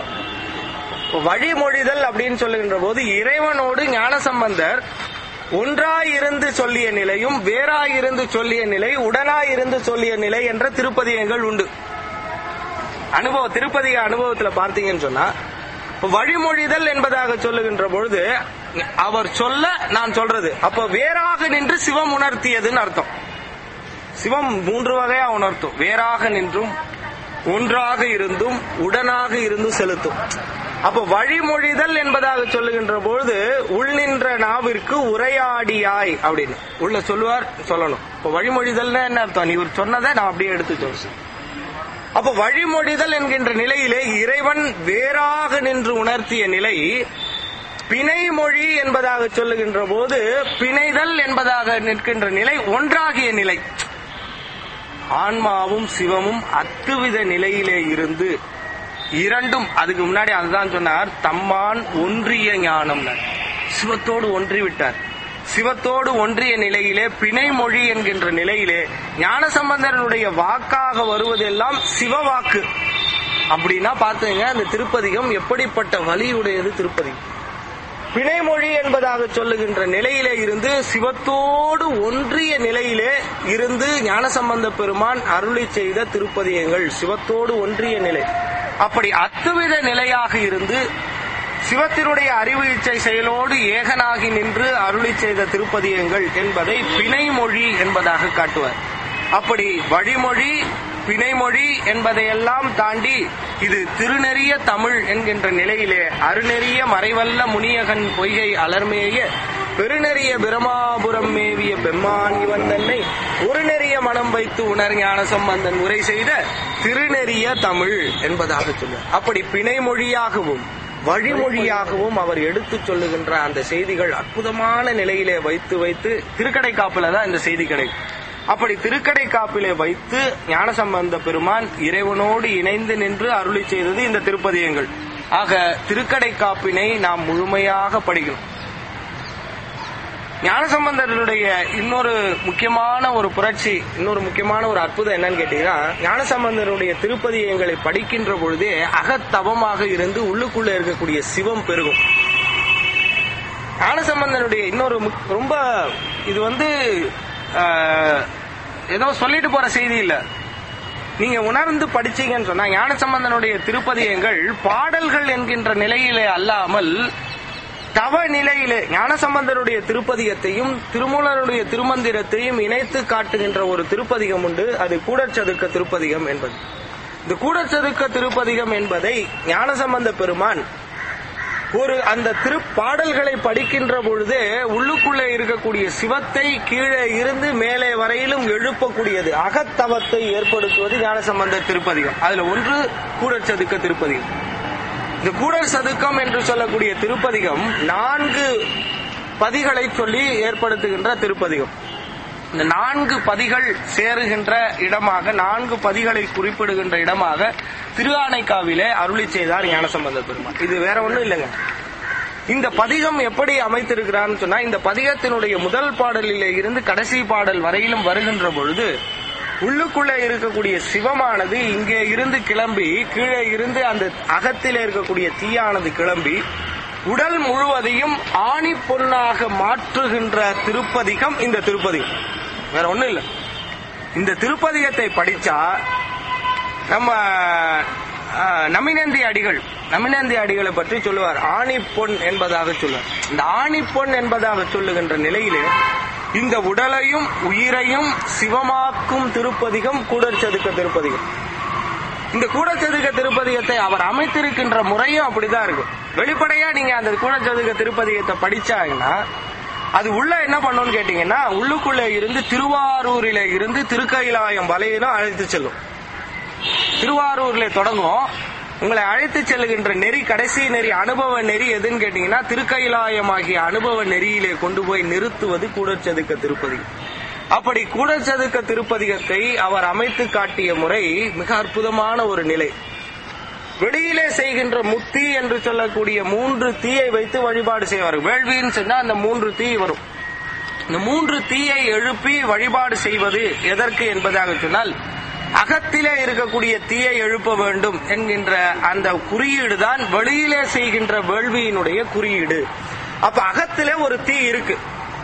வழிமொழிதல் அப்படின்னு சொல்லுகின்ற போது இறைவனோடு ஞானசம்பந்தர் ஒன்றாயிருந்து சொல்லிய நிலையும் வேறாயிருந்து சொல்லிய நிலை உடனாயிருந்து சொல்லிய நிலை என்ற திருப்பதியங்கள் உண்டு அனுபவ திருப்பதி அனுபவத்துல பார்த்தீங்கன்னு சொன்னா இப்ப வழிமொழிதல் என்பதாக சொல்லுகின்ற பொழுது அவர் சொல்ல நான் சொல்றது அப்ப வேறாக நின்று சிவம் உணர்த்தியதுன்னு அர்த்தம் சிவம் மூன்று வகையா உணர்த்தும் வேறாக நின்றும் ஒன்றாக இருந்தும் உடனாக இருந்தும் செலுத்தும் அப்ப வழிமொழிதல் என்பதாக சொல்லுகின்ற பொழுது உள் நின்ற நாவிற்கு உரையாடியாய் அப்படின்னு உள்ள சொல்லுவார் சொல்லணும் இப்ப வழிமொழிதல்னா என்ன அர்த்தம் நீ இவர் சொன்னதை நான் அப்படியே எடுத்து சொல்றேன் அப்ப வழிமொழிதல் என்கின்ற நிலையிலே இறைவன் வேறாக நின்று உணர்த்திய நிலை பிணைமொழி என்பதாக சொல்லுகின்ற போது பிணைதல் என்பதாக நிற்கின்ற நிலை ஒன்றாகிய நிலை ஆன்மாவும் சிவமும் அத்துவித நிலையிலே இருந்து இரண்டும் அதுக்கு முன்னாடி அதுதான் சொன்னார் தம்மான் ஒன்றிய ஞானம் சிவத்தோடு ஒன்றி விட்டார் சிவத்தோடு ஒன்றிய நிலையிலே பிணைமொழி என்கின்ற நிலையிலே ஞானசம்பந்தனுடைய வாக்காக வருவதெல்லாம் சிவ வாக்கு அப்படின்னா பாத்துங்க அந்த திருப்பதிகம் எப்படிப்பட்ட வலியுடையது திருப்பதிகம் பிணைமொழி என்பதாக சொல்லுகின்ற நிலையிலே இருந்து சிவத்தோடு ஒன்றிய நிலையிலே இருந்து ஞானசம்பந்த பெருமான் அருளி செய்த திருப்பதியங்கள் சிவத்தோடு ஒன்றிய நிலை அப்படி அத்துவித நிலையாக இருந்து சிவத்தினுடைய அறிவு இச்சை செயலோடு ஏகனாகி நின்று அருளி செய்த திருப்பதியங்கள் என்பதை பிணைமொழி என்பதாக காட்டுவார் அப்படி வழிமொழி பிணைமொழி என்பதையெல்லாம் தாண்டி இது திருநெறிய தமிழ் என்கின்ற நிலையிலே அருநெறிய மறைவல்ல முனியகன் பொய்கை அலர்மேய பெருநெறிய பிரமாபுரம் மேவிய பெம்மான் இவன் தன்னை ஒரு நெறிய மனம் வைத்து உணர் ஞான சம்பந்தன் உரை செய்த திருநெறிய தமிழ் என்பதாக சொல்லுவார் அப்படி பிணைமொழியாகவும் வழிமொழியாகவும் அவர் எடுத்து சொல்லுகின்ற அந்த செய்திகள் அற்புதமான நிலையிலே வைத்து வைத்து திருக்கடை காப்புல தான் இந்த செய்தி கிடைக்கும் அப்படி திருக்கடை காப்பிலே வைத்து ஞானசம்பந்த பெருமான் இறைவனோடு இணைந்து நின்று அருளி செய்தது இந்த திருப்பதியங்கள் ஆக திருக்கடை காப்பினை நாம் முழுமையாக படிக்கணும் ஞானசம்பந்தருடைய இன்னொரு முக்கியமான ஒரு புரட்சி இன்னொரு முக்கியமான ஒரு அற்புதம் என்னன்னு கேட்டீங்கன்னா ஞானசம்பந்தருடைய திருப்பதியங்களை படிக்கின்ற பொழுதே அகத்தவமாக இருந்து உள்ளுக்குள்ள இருக்கக்கூடிய சிவம் பெருகும் ஞானசம்பந்தனுடைய இன்னொரு முக்- ரொம்ப இது வந்து ஆஹ், ஏதோ சொல்லிட்டு போற செய்தி இல்ல நீங்க உணர்ந்து படிச்சீங்கன்னு சொன்னா ஞானசம்பந்தனுடைய திருப்பதியங்கள் பாடல்கள் என்கின்ற நிலையிலே அல்லாமல் தவ நிலையிலே ஞானசம்பந்தருடைய திருப்பதிகத்தையும் திருமூலருடைய திருமந்திரத்தையும் இணைத்து காட்டுகின்ற ஒரு திருப்பதிகம் உண்டு அது கூடச்சதுக்க திருப்பதிகம் என்பது இந்த கூடச்சதுக்க திருப்பதிகம் என்பதை ஞானசம்பந்த பெருமான் ஒரு அந்த திருப்பாடல்களை படிக்கின்ற பொழுதே உள்ளுக்குள்ளே இருக்கக்கூடிய சிவத்தை கீழே இருந்து மேலே வரையிலும் எழுப்பக்கூடியது அகத்தவத்தை ஏற்படுத்துவது ஞானசம்பந்த திருப்பதிகம் அதுல ஒன்று கூடச்சதுக்க திருப்பதிகம் இந்த கூடல் சதுக்கம் என்று சொல்லக்கூடிய திருப்பதிகம் நான்கு பதிகளை சொல்லி ஏற்படுத்துகின்ற திருப்பதிகம் இந்த நான்கு பதிகள் சேருகின்ற இடமாக நான்கு பதிகளை குறிப்பிடுகின்ற இடமாக திருஆனைக்காவிலே அருளி செய்தார் ஞானசம்பந்த பெருமான் இது வேற ஒண்ணும் இல்லைங்க இந்த பதிகம் எப்படி அமைத்திருக்கிறான்னு சொன்னா இந்த பதிகத்தினுடைய முதல் பாடலிலே இருந்து கடைசி பாடல் வரையிலும் வருகின்ற பொழுது உள்ளுக்குள்ளே இருக்கக்கூடிய சிவமானது இங்கே இருந்து கிளம்பி கீழே இருந்து அந்த அகத்திலே இருக்கக்கூடிய தீயானது கிளம்பி உடல் முழுவதையும் ஆணி பொன்னாக மாற்றுகின்ற திருப்பதிகம் இந்த திருப்பதிகம் வேற ஒண்ணும் இல்ல இந்த திருப்பதிகத்தை படிச்சா நம்ம ஆஹ், நமினந்தி அடிகள் நமினந்தி அடிகளை பற்றி சொல்லுவார் ஆணி பொன் என்பதாக சொல்லுவார் இந்த ஆணி பொன் என்பதாக சொல்லுகின்ற நிலையிலே இந்த உடலையும் உயிரையும் சிவமாக்கும் திருப்பதிகம் கூடற்சதுக்க திருப்பதிகம் இந்த கூடச்சதுக்க திருப்பதிகத்தை அவர் அமைத்திருக்கின்ற முறையும் அப்படிதான் இருக்கும் வெளிப்படையா நீங்க அந்த கூடச்சதுக்க திருப்பதிகத்தை படிச்சாங்கன்னா அது உள்ள என்ன பண்ணும்னு கேட்டீங்கன்னா உள்ளுக்குள்ள இருந்து திருவாரூரில இருந்து திருக்கயிலாயம் வலையிலும் அழைத்து செல்லும் திருவாரூர்ல தொடங்கும் உங்களை அழைத்து செல்லுகின்ற நெறி கடைசி நெறி அனுபவ நெறி எதுன்னு கேட்டீங்கன்னா திருக்கயிலாயமாகிய அனுபவ நெறியிலே கொண்டு போய் நிறுத்துவது கூடச்சதுக்க திருப்பதிகம் அப்படி கூடச்சதுக்க திருப்பதிகத்தை அவர் அமைத்து காட்டிய முறை மிக அற்புதமான ஒரு நிலை வெளியிலே செய்கின்ற முத்தி என்று சொல்லக்கூடிய மூன்று தீயை வைத்து வழிபாடு செய்வார் வேள்வின்னு சொன்னா அந்த மூன்று தீ வரும் இந்த மூன்று தீயை எழுப்பி வழிபாடு செய்வது எதற்கு என்பதாக சொன்னால் அகத்திலே இருக்கக்கூடிய தீயை எழுப்ப வேண்டும் என்கின்ற அந்த குறியீடு தான் வெளியிலே செய்கின்ற வேள்வியினுடைய குறியீடு அப்ப அகத்திலே ஒரு தீ இருக்கு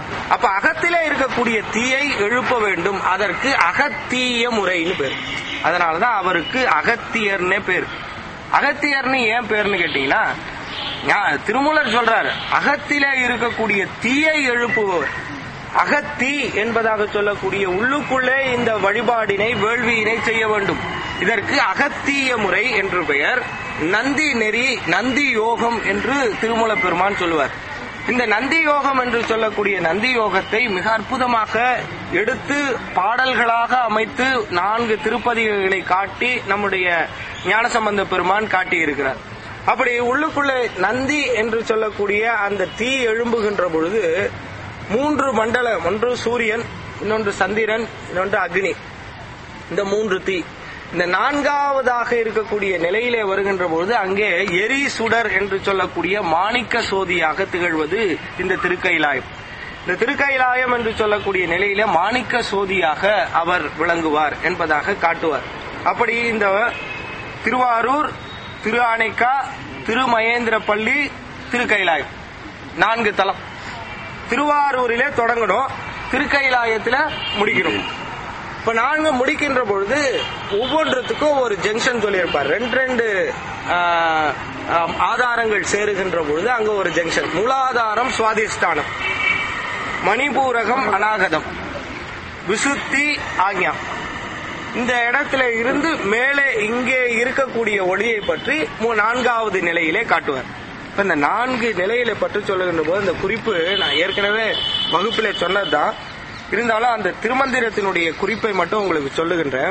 அப்ப அகத்திலே இருக்கக்கூடிய தீயை எழுப்ப வேண்டும் அதற்கு அகத்தீய முறைன்னு பேர் அதனாலதான் அவருக்கு அகத்தியர்னே பேர் அகத்தியர்னு ஏன் பேர்னு கேட்டீங்கன்னா ஞா- திருமூலர் சொல்றாரு அகத்திலே இருக்கக்கூடிய தீயை எழுப்புபவர் அகத்தி என்பதாக சொல்லக்கூடிய உள்ளுக்குள்ளே இந்த வழிபாடினை வேள்வியினை செய்ய வேண்டும் இதற்கு அகத்திய முறை என்று பெயர் நந்தி நெறி நந்தி யோகம் என்று திருமூல பெருமான் சொல்லுவார் இந்த நந்தி யோகம் என்று சொல்லக்கூடிய நந்தி யோகத்தை மிக அற்புதமாக எடுத்து பாடல்களாக அமைத்து நான்கு திருப்பதிகளை காட்டி நம்முடைய ஞானசம்பந்த பெருமான் காட்டியிருக்கிறார் அப்படி உள்ளுக்குள்ளே நந்தி என்று சொல்லக்கூடிய அந்த தீ எழும்புகின்ற பொழுது மூன்று மண்டலம் ஒன்று சூரியன் இன்னொன்று சந்திரன் இன்னொன்று அக்னி இந்த மூன்று தீ இந்த நான்காவதாக இருக்கக்கூடிய நிலையிலே வருகின்ற பொழுது அங்கே எரி சுடர் என்று சொல்லக்கூடிய மாணிக்க சோதியாக திகழ்வது இந்த திருக்கைலாயம் இந்த திருக்கைலாயம் என்று சொல்லக்கூடிய நிலையிலே மாணிக்க சோதியாக அவர் விளங்குவார் என்பதாக காட்டுவார் அப்படி இந்த திருவாரூர் திரு ஆனைக்கா திருமகேந்திரப்பள்ளி திருக்கைலாயம் நான்கு தலம் திருவாரூரிலே தொடங்கணும் திருக்கைலாயத்துல முடிக்கணும் இப்ப நாங்க முடிக்கின்ற பொழுது ஒவ்வொன்றுத்துக்கும் ஒரு ஜங்ஷன் சொல்லியிருப்பார் ரெண்டு ரெண்டு ஆஹ், ஆஹ், ஆதாரங்கள் சேருகின்ற பொழுது அங்க ஒரு ஜங்ஷன் மூலாதாரம் சுவாதிஷ்டானம் மணிபூரகம் அநாகதம் விசுத்தி ஆக்ஞா இந்த இடத்துல இருந்து மேலே இங்கே இருக்கக்கூடிய ஒளியை பற்றி மூ- நான்காவது நிலையிலே காட்டுவார் இப்ப இந்த நான்கு நிலையில பற்றி சொல்லுகின்ற போது இந்த குறிப்பு நான் ஏற்கனவே வகுப்பிலே சொன்னதுதான் இருந்தாலும் அந்த திருமந்திரத்தினுடைய குறிப்பை மட்டும் உங்களுக்கு சொல்லுகின்றேன்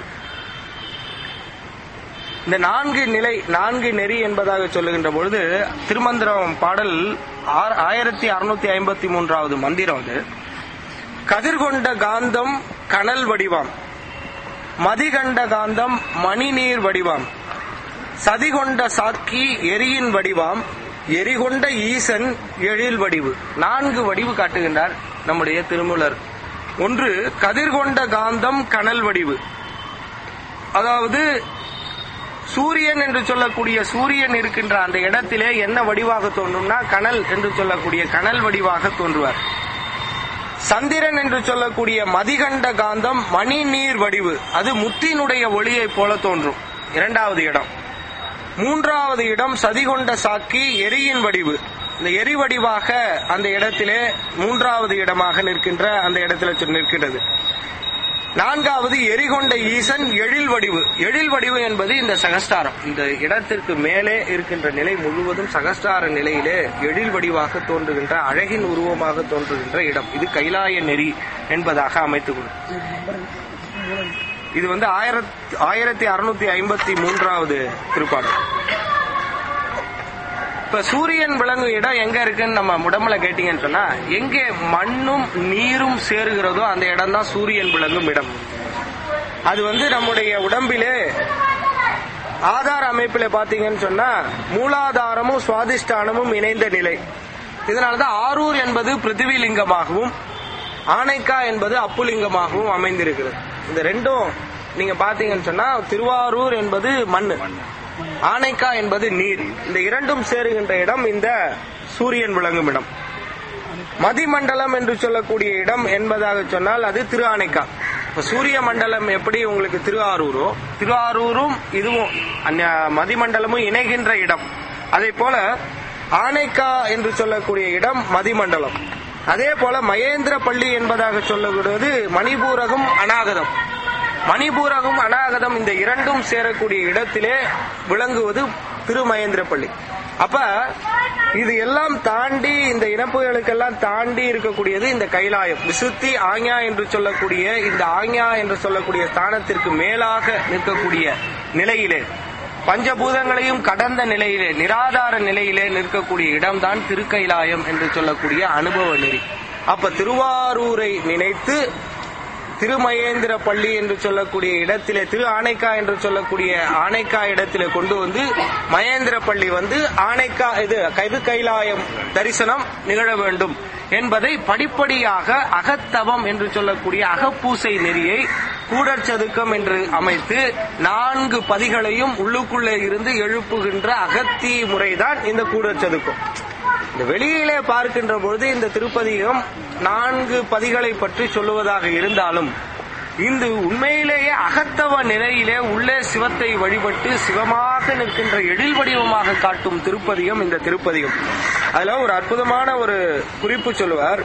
இந்த நான்கு நிலை நான்கு நெறி என்பதாக சொல்லுகின்ற பொழுது திருமந்திரம் பாடல் ஆர்- ஆயிரத்தி அறுநூத்தி ஐம்பத்தி மூன்றாவது மந்திரம் அது கதிர்கொண்ட காந்தம் கனல் வடிவாம் மதிகண்ட காந்தம் மணிநீர் வடிவாம் சதிகொண்ட சாக்கி எரியின் வடிவாம் எரிகொண்ட ஈசன் எழில் வடிவு நான்கு வடிவு காட்டுகின்றார் நம்முடைய திருமூலர் ஒன்று கதிர்கொண்ட காந்தம் கனல் வடிவு அதாவது சூரியன் என்று சொல்லக்கூடிய சூரியன் இருக்கின்ற அந்த இடத்திலே என்ன வடிவாக தோன்றும்னா கனல் என்று சொல்லக்கூடிய கனல் வடிவாக தோன்றுவார் சந்திரன் என்று சொல்லக்கூடிய மதிகண்ட காந்தம் மணி நீர் வடிவு அது முத்தினுடைய ஒளியைப் போல தோன்றும் இரண்டாவது இடம் மூன்றாவது இடம் சதிகொண்ட சாக்கி எரியின் வடிவு இந்த எரி வடிவாக அந்த இடத்திலே மூன்றாவது இடமாக நிற்கின்ற அந்த இடத்துல சொ- நிற்கின்றது நான்காவது எரிகொண்ட ஈசன் எழில் வடிவு எழில் வடிவு என்பது இந்த சகஸ்தாரம் இந்த இடத்திற்கு மேலே இருக்கின்ற நிலை முழுவதும் சகஸ்தார நிலையிலே எழில் வடிவாக தோன்றுகின்ற அழகின் உருவமாக தோன்றுகின்ற இடம் இது கைலாய நெறி என்பதாக அமைத்துக் கொள்ளும் இது வந்து ஆயிரத்தி ஆயிரத்தி அறுநூத்தி ஐம்பத்தி மூன்றாவது திருப்பாடல் இப்ப சூரியன் விளங்கும் இடம் எங்க இருக்குன்னு நம்ம முடமல கேட்டீங்கன்னு சொன்னா எங்கே மண்ணும் நீரும் சேருகிறதோ அந்த இடம் தான் சூரியன் விளங்கும் இடம் அது வந்து நம்முடைய உடம்பிலே ஆதார அமைப்பில பாத்தீங்கன்னு சொன்னா மூலாதாரமும் சுவாதிஷ்டானமும் இணைந்த நிலை இதனாலதான் ஆரூர் என்பது பிருத்திவிலிங்கமாகவும் ஆனைக்கா என்பது அப்புலிங்கமாகவும் அமைந்திருக்கிறது இந்த ரெண்டும் நீங்க பாத்தீங்கன்னு சொன்னா திருவாரூர் என்பது மண் ஆனைக்கா என்பது நீர் இந்த இரண்டும் சேருகின்ற இடம் இந்த சூரியன் விளங்கும் இடம் மதிமண்டலம் என்று சொல்லக்கூடிய இடம் என்பதாக சொன்னால் அது திரு ஆனைக்கா இப்ப சூரிய மண்டலம் எப்படி உங்களுக்கு திருவாரூரோ திருவாரூரும் இதுவும் அந்நிய- மதிமண்டலமும் இணைகின்ற இடம் அதே போல ஆனைக்கா என்று சொல்லக்கூடிய இடம் மதிமண்டலம் அதே போல மகேந்திர பள்ளி என்பதாக சொல்லக்கூடியது மணிபூரகம் அநாகதம் மணிபூரகம் அநாகதம் இந்த இரண்டும் சேரக்கூடிய இடத்திலே விளங்குவது திருமகேந்திரப்பள்ளி அப்ப இது எல்லாம் தாண்டி இந்த இனப்புகளுக்கெல்லாம் தாண்டி இருக்கக்கூடியது இந்த கைலாயம் விசுத்தி ஆக்ஞா என்று சொல்லக்கூடிய இந்த ஆக்ஞா என்று சொல்லக்கூடிய ஸ்தானத்திற்கு மேலாக நிற்கக்கூடிய நிலையிலே பஞ்சபூதங்களையும் கடந்த நிலையிலே நிராதார நிலையிலே நிற்கக்கூடிய இடம்தான் திருக்கைலாயம் என்று சொல்லக்கூடிய அனுபவ நெறி அப்ப திருவாரூரை நினைத்து திருமகேந்திர பள்ளி என்று சொல்லக்கூடிய இடத்திலே திரு ஆனைக்கா என்று சொல்லக்கூடிய ஆனைக்கா இடத்திலே கொண்டு வந்து மகேந்திர பள்ளி வந்து ஆனைக்கா இது கைது கைலாயம் தரிசனம் நிகழ வேண்டும் என்பதை படிப்படியாக அகத்தவம் என்று சொல்லக்கூடிய அகப்பூசை நெறியை கூடற்சதுக்கம் என்று அமைத்து நான்கு பதிகளையும் உள்ளுக்குள்ளே இருந்து எழுப்புகின்ற அகத்தி முறைதான் இந்த கூடற்சதுக்கம் இந்த வெளியிலே பார்க்கின்ற பொழுது இந்த திருப்பதிகம் நான்கு பதிகளை பற்றி சொல்லுவதாக இருந்தாலும் இந்த உண்மையிலேயே அகத்தவ நிலையிலே உள்ளே சிவத்தை வழிபட்டு சிவமாக நிற்கின்ற எழில் வடிவமாக காட்டும் திருப்பதிகம் இந்த திருப்பதிகம் அதுல ஒரு அற்புதமான ஒரு குறிப்பு சொல்லுவார்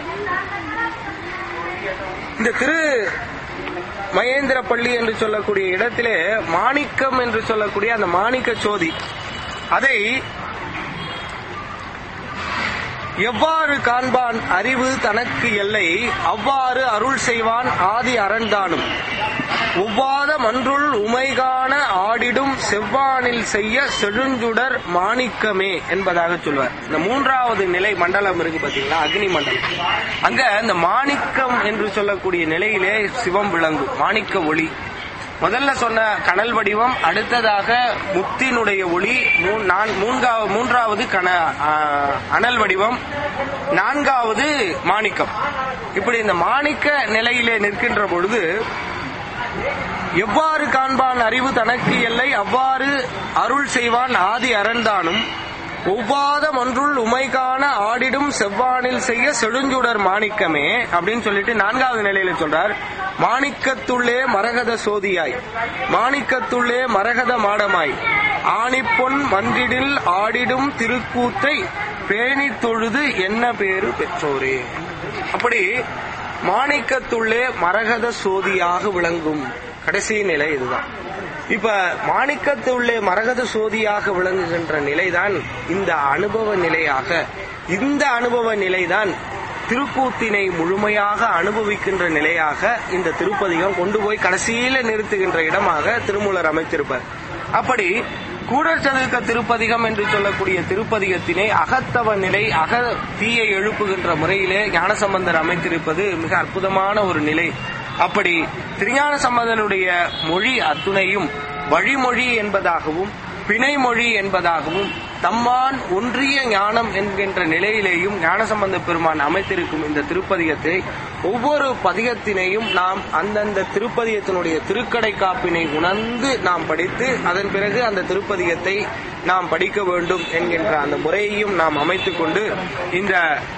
இந்த திரு மகேந்திர பள்ளி என்று சொல்லக்கூடிய இடத்திலே மாணிக்கம் என்று சொல்லக்கூடிய அந்த மாணிக்க சோதி அதை எவ்வாறு காண்பான் அறிவு தனக்கு எல்லை அவ்வாறு அருள் செய்வான் ஆதி அரண்தானும் ஒவ்வாத மன்றுள் உமைகான ஆடிடும் செவ்வானில் செய்ய செழுஞ்சுடர் மாணிக்கமே என்பதாக சொல்வார் இந்த மூன்றாவது நிலை மண்டலம் இருக்கு பாத்தீங்களா அக்னி மண்டலம் அங்க இந்த மாணிக்கம் என்று சொல்லக்கூடிய நிலையிலே சிவம் விளங்கும் மாணிக்க ஒளி முதல்ல சொன்ன கனல் வடிவம் அடுத்ததாக முத்தினுடைய ஒளி மூ- நான்- மூன்கா- மூன்றாவது கன ஆ, அனல் வடிவம் நான்காவது மாணிக்கம் இப்படி இந்த மாணிக்க நிலையிலே நிற்கின்ற பொழுது எவ்வாறு காண்பான் அறிவு தனக்கு எல்லை அவ்வாறு அருள் செய்வான் ஆதி அரண்தானும் ஒவ்வாத ஒன்றுள் உமைகான ஆடிடும் செவ்வானில் செய்ய செழுஞ்சுடர் மாணிக்கமே அப்படின்னு சொல்லிட்டு நான்காவது நிலையில சொல்றார் மாணிக்கத்துள்ளே மரகத சோதியாய் மாணிக்கத்துள்ளே மரகத மாடமாய் ஆணிப்பொன் மன்றிடில் ஆடிடும் திருக்கூத்தை பேணி தொழுது என்ன பேரு பெற்றோரே அப்படி மாணிக்கத்துள்ளே மரகத சோதியாக விளங்கும் கடைசி நிலை இதுதான் இப்ப மாணிக்கத்துள்ளே மரகத சோதியாக விளங்குகின்ற நிலைதான் இந்த அனுபவ நிலையாக இந்த அனுபவ நிலைதான் திருக்கூத்தினை முழுமையாக அனுபவிக்கின்ற நிலையாக இந்த திருப்பதிகம் கொண்டு போய் கடைசியில நிறுத்துகின்ற இடமாக திருமூலர் அமைத்திருப்பார் அப்படி கூடற்சதுக்க திருப்பதிகம் என்று சொல்லக்கூடிய திருப்பதிகத்தினை அகத்தவ நிலை அக தீயை எழுப்புகின்ற முறையிலே ஞானசம்பந்தர் அமைத்திருப்பது மிக அற்புதமான ஒரு நிலை அப்படி திருஞான சம்பந்தனுடைய மொழி அத்துணையும் வழிமொழி என்பதாகவும் பிணைமொழி என்பதாகவும் தம்மான் ஒன்றிய ஞானம் என்கின்ற நிலையிலேயும் ஞானசம்பந்த பெருமான் அமைத்திருக்கும் இந்த திருப்பதிகத்தை ஒவ்வொரு பதிகத்தினையும் நாம் அந்தந்த திருப்பதிகத்தினுடைய திருக்கடை காப்பினை உணர்ந்து நாம் படித்து அதன் பிறகு அந்த திருப்பதிகத்தை நாம் படிக்க வேண்டும் என்கின்ற அந்த முறையையும் நாம் அமைத்துக் கொண்டு இந்த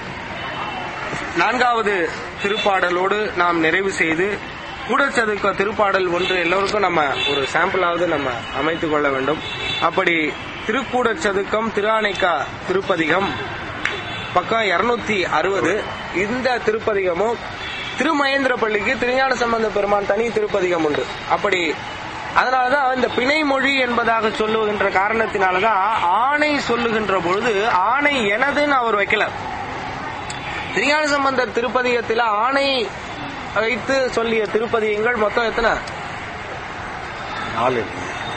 நான்காவது திருப்பாடலோடு நாம் நிறைவு செய்து கூடச்சதுக்க திருப்பாடல் ஒன்று எல்லோருக்கும் நம்ம ஒரு சாம்பிளாவது நம்ம அமைத்துக் கொள்ள வேண்டும் அப்படி திருக்கூடச்சதுக்கம் திருஆனைக்கா திருப்பதிகம் பக்கம் இருநூத்தி அறுபது இந்த திருப்பதிகமும் திருமகேந்திரப்பள்ளிக்கு திருஞான சம்பந்த பெருமான் தனி திருப்பதிகம் உண்டு அப்படி அதனாலதான் இந்த பிணைமொழி என்பதாக சொல்லுகின்ற காரணத்தினாலதான் ஆணை சொல்லுகின்ற பொழுது ஆணை எனதுன்னு அவர் வைக்கல திருஞான சம்பந்தர் திருப்பதிகத்தில் ஆணை வைத்து சொல்லிய திருப்பதிகங்கள் மொத்தம் எத்தனை நாலு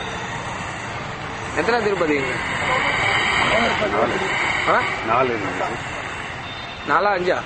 எத்தனை திருப்பதிகங்கள் நாலு ஆ? நாலு நாலா அஞ்சா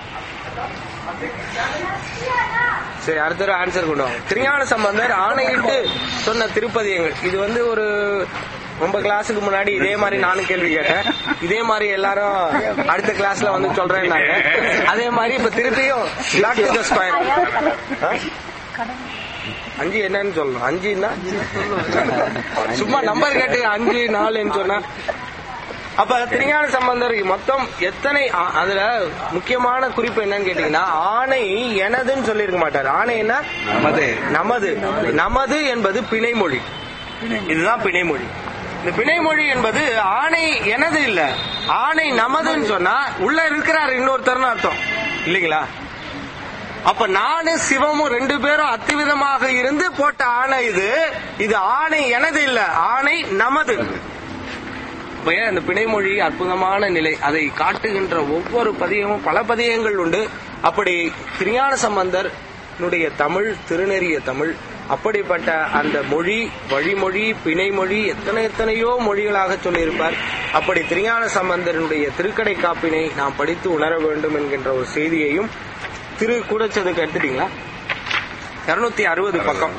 சரி அடுத்த தடவை ஆன்சர் கொண்டு வாங்க திருஞான சம்பந்தர் ஆணையிட்டு சொன்ன திருப்பதியங்கள் இது வந்து ஒரு ரொம்ப கிளாஸுக்கு முன்னாடி இதே மாதிரி நானும் கேள்வி கேட்டேன் இதே மாதிரி எல்லாரும் அடுத்த கிளாஸ்ல வந்து சொல்றேன்னாங்க அதே மாதிரி இப்ப திருப்பியும் back to the square. ஆ? அஞ்சு என்னன்னு சொல்லணும் அஞ்சுன்னா சும்மா நம்பர் கேட்டு அஞ்சு நாலுன்னு சொன்னா அப்ப திருஞான சம்பந்தர் மொத்தம் எத்தனை ஆ- அதுல முக்கியமான குறிப்பு என்னன்னு கேட்டீங்கன்னா ஆணை எனதுன்னு சொல்லியிருக்க மாட்டார் ஆணை என்ன நமது. நமது நமது என்பது பிணைமொழி இதுதான் பிணைமொழி இந்த பிணைமொழி என்பது ஆணை எனது இல்ல ஆணை நமதுன்னு சொன்னா உள்ள இருக்கிறார் இன்னொருத்தர்னு அர்த்தம் இல்லைங்களா அப்ப நானு சிவமும் ரெண்டு பேரும் அத்திவிதமாக இருந்து போட்ட ஆணை இது இது ஆணை எனது இல்ல ஆணை நமது இப்ப ஏன் அந்த பிணைமொழி அற்புதமான நிலை அதை காட்டுகின்ற ஒவ்வொரு பதியமும் பல பதியங்கள் உண்டு அப்படி திருஞான சம்பந்தர் னுடைய தமிழ் திருநெறிய தமிழ் அப்படிப்பட்ட அந்த மொழி வழிமொழி பிணைமொழி எத்தனை எத்தனையோ மொழிகளாக சொல்லியிருப்பார் அப்படி திருஞான சம்பந்தருடைய திருக்கடை காப்பினை நாம் படித்து உணர வேண்டும் என்கின்ற ஒரு செய்தியையும் திரு கூடச்சதுக்கு எடுத்துட்டீங்களா இருநூத்தி அறுபது பக்கம்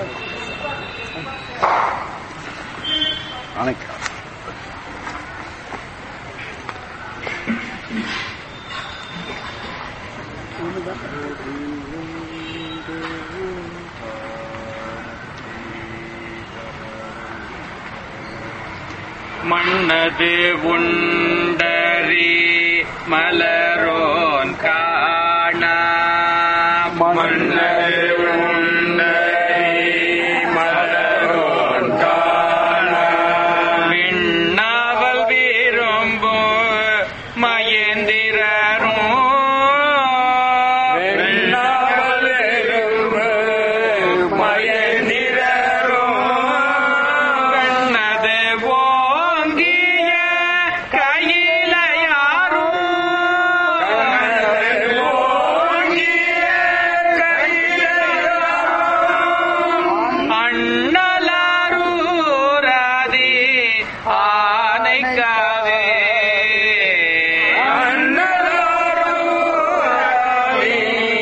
ஆனைக்கா மன்னது உண்டரி மலரோன் காண மன்னது உண்டரி மலரோன் காண விண்ணாவல் விரும்பு மயந்திரரும் விண்ணாவல் விரும்பு மயந்திரரும் கண்ணது ஓங்கிய கையில யாரும் ஓங்கிய கையில அண்ணலாரூராதி ஆனைக்காவே அண்ணலாரூராதி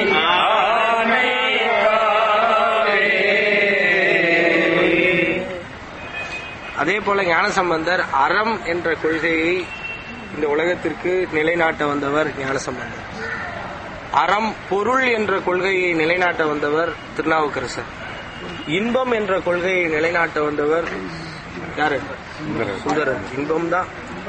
அதே போல ஞானசம்பந்தர் அறம் என்ற கொள்கையை இந்த உலகத்திற்கு நிலைநாட்ட வந்தவர் ஞானசம்பந்தர் அறம் பொருள் என்ற கொள்கையை நிலைநாட்ட வந்தவர் திருநாவுக்கரசர் இன்பம் என்ற கொள்கையை நிலைநாட்ட வந்தவர் யாரு சுந்தரர் இன்பம் தான்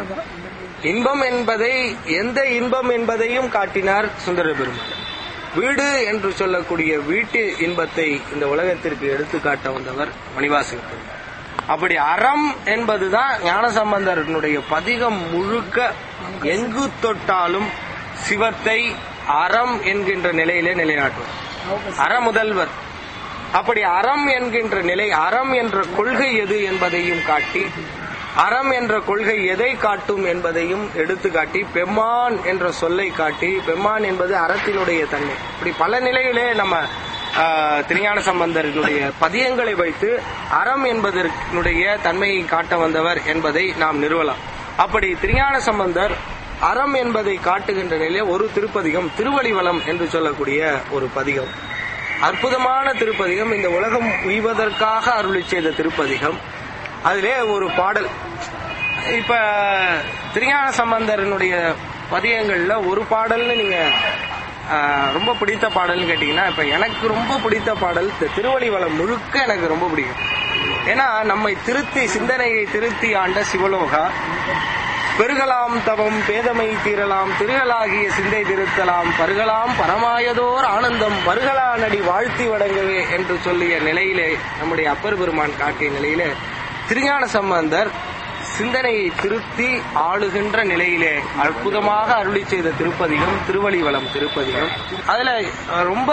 இன்பம் என்பதை எந்த இன்பம் என்பதையும் காட்டினார் சுந்தர பெருமாள் வீடு என்று சொல்லக்கூடிய வீட்டு இன்பத்தை இந்த உலகத்திற்கு எடுத்து காட்ட வந்தவர் மணிவாசக பெருமாள் அப்படி அறம் என்பதுதான் ஞானசம்பந்தரனுடைய பதிகம் முழுக்க எங்கு தொட்டாலும் சிவத்தை அறம் என்கின்ற நிலையிலே நிலைநாட்டுவார் அறமுதல்வர் அப்படி அறம் என்கின்ற நிலை அறம் என்ற கொள்கை எது என்பதையும் காட்டி அறம் என்ற கொள்கை எதை காட்டும் என்பதையும் எடுத்து காட்டி பெம்மான் என்ற சொல்லை காட்டி பெம்மான் என்பது அறத்தினுடைய தன்மை இப்படி பல நிலையிலே நம்ம ஆஹ், திருஞான சம்பந்தரினுடைய பதியங்களை வைத்து அறம் என்பதனுடைய தன்மையை காட்ட வந்தவர் என்பதை நாம் நிறுவலாம் அப்படி திருஞான சம்பந்தர் அறம் என்பதை காட்டுகின்ற நிலையிலே ஒரு திருப்பதிகம் திருவழிவலம் என்று சொல்லக்கூடிய ஒரு பதிகம் அற்புதமான திருப்பதிகம் இந்த உலகம் உய்வதற்காக அருளி செய்த திருப்பதிகம் அதிலே ஒரு பாடல் இப்ப திருஞான சம்பந்தரனுடைய பதியங்கள்ல ஒரு பாடல்னு நீங்க ஆஹ், ரொம்ப பிடித்த பாடல்னு கேட்டீங்கன்னா இப்ப எனக்கு ரொம்ப பிடித்த பாடல் இந்த திருவழிவளம் முழுக்க எனக்கு ரொம்ப பிடிக்கும் ஏன்னா நம்மை திருத்தி சிந்தனையை திருத்தி ஆண்ட சிவலோகா பெருகலாம் தவம் பேதமை தீரலாம் திருகலாகிய சிந்தை திருத்தலாம் பருகலாம் பரமாயதோர் ஆனந்தம் பருகலா நடி வாழ்த்தி வழங்கவே என்று சொல்லிய நிலையிலே நம்முடைய அப்பர் பெருமான் காட்டிய நிலையிலே திருஞான சம்பந்தர் சிந்தனையை திருத்தி ஆளுகின்ற நிலையிலே அற்புதமாக அருளி செய்த திருப்பதிகம் திருவழிவளம் திருப்பதிகம் அதுல அஹ், ரொம்ப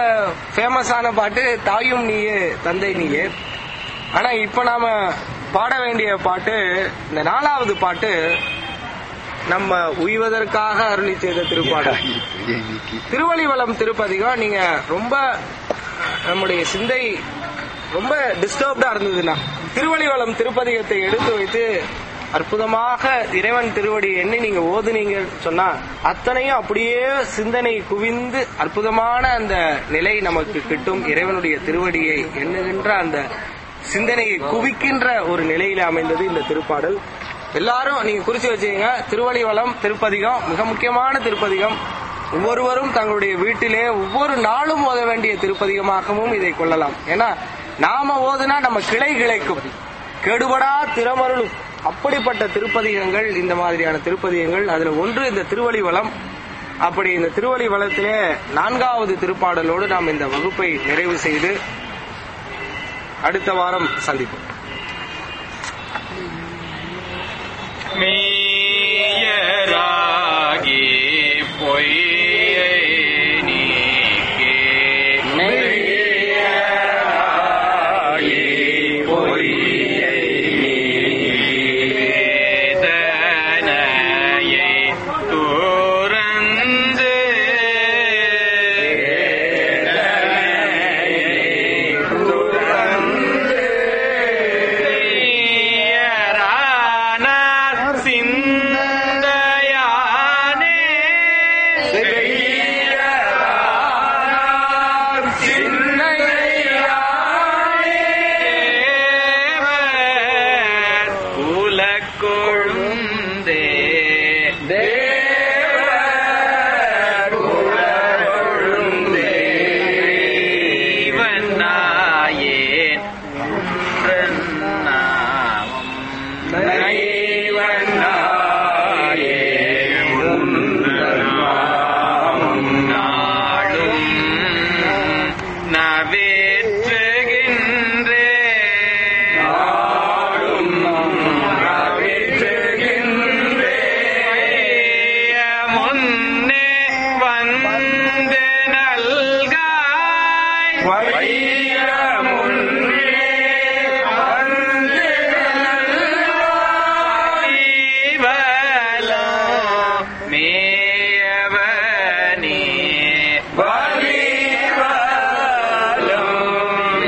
ஃபேமஸான பாட்டு தாயும் நீயே தந்தை நீயே ஆனா இப்ப நாம பாட வேண்டிய பாட்டு இந்த நாலாவது பாட்டு நம்ம உய்வதற்காக அருளி செய்த திருப்பாடல் திருவழிவளம் திருப்பதிகம் நீங்க ரொம்ப அஹ், நம்முடைய சிந்தை ரொம்ப டிஸ்டர்ப்டா இருந்ததுன்னா திருவழிவளம் திருப்பதிகத்தை எடுத்து வைத்து அற்புதமாக இறைவன் திருவடி எண்ணி நீங்க ஓதுனீங்கன்னு சொன்னா அத்தனையும் அப்படியே சிந்தனை குவிந்து அற்புதமான அந்த நிலை நமக்கு கிட்டும் இறைவனுடைய திருவடியை எண்ணுகின்ற அந்த சிந்தனையை குவிக்கின்ற ஒரு நிலையில அமைந்தது இந்த திருப்பாடல் எல்லாரும் நீங்க குறிச்சு வச்சுக்கீங்க திருவழிவளம் திருப்பதிகம் மிக முக்கியமான திருப்பதிகம் ஒவ்வொருவரும் தங்களுடைய வீட்டிலே ஒவ்வொரு நாளும் ஓத வேண்டிய திருப்பதிகமாகவும் இதை கொள்ளலாம் ஏன்னா நாம ஓதுனா நம்ம கிளை கிளைக்கும் கெடுபடா திறமருளும் அப்படிப்பட்ட திருப்பதிகங்கள் இந்த மாதிரியான திருப்பதிகங்கள் அதுல ஒன்று இந்த திருவழிவளம் அப்படி இந்த திருவழிவளத்திலே நான்காவது திருப்பாடலோடு நாம் இந்த வகுப்பை நிறைவு செய்து அடுத்த வாரம் சந்திப்போம் மேயராகி பொய்யை நீக்கே மெய்யராகி பொய்யை வேதனையை துறந்து துறந்து சிந்தனையார் வையமுன்றே வந்து நல்வாரிவலம் மேயவனே வரிவலம்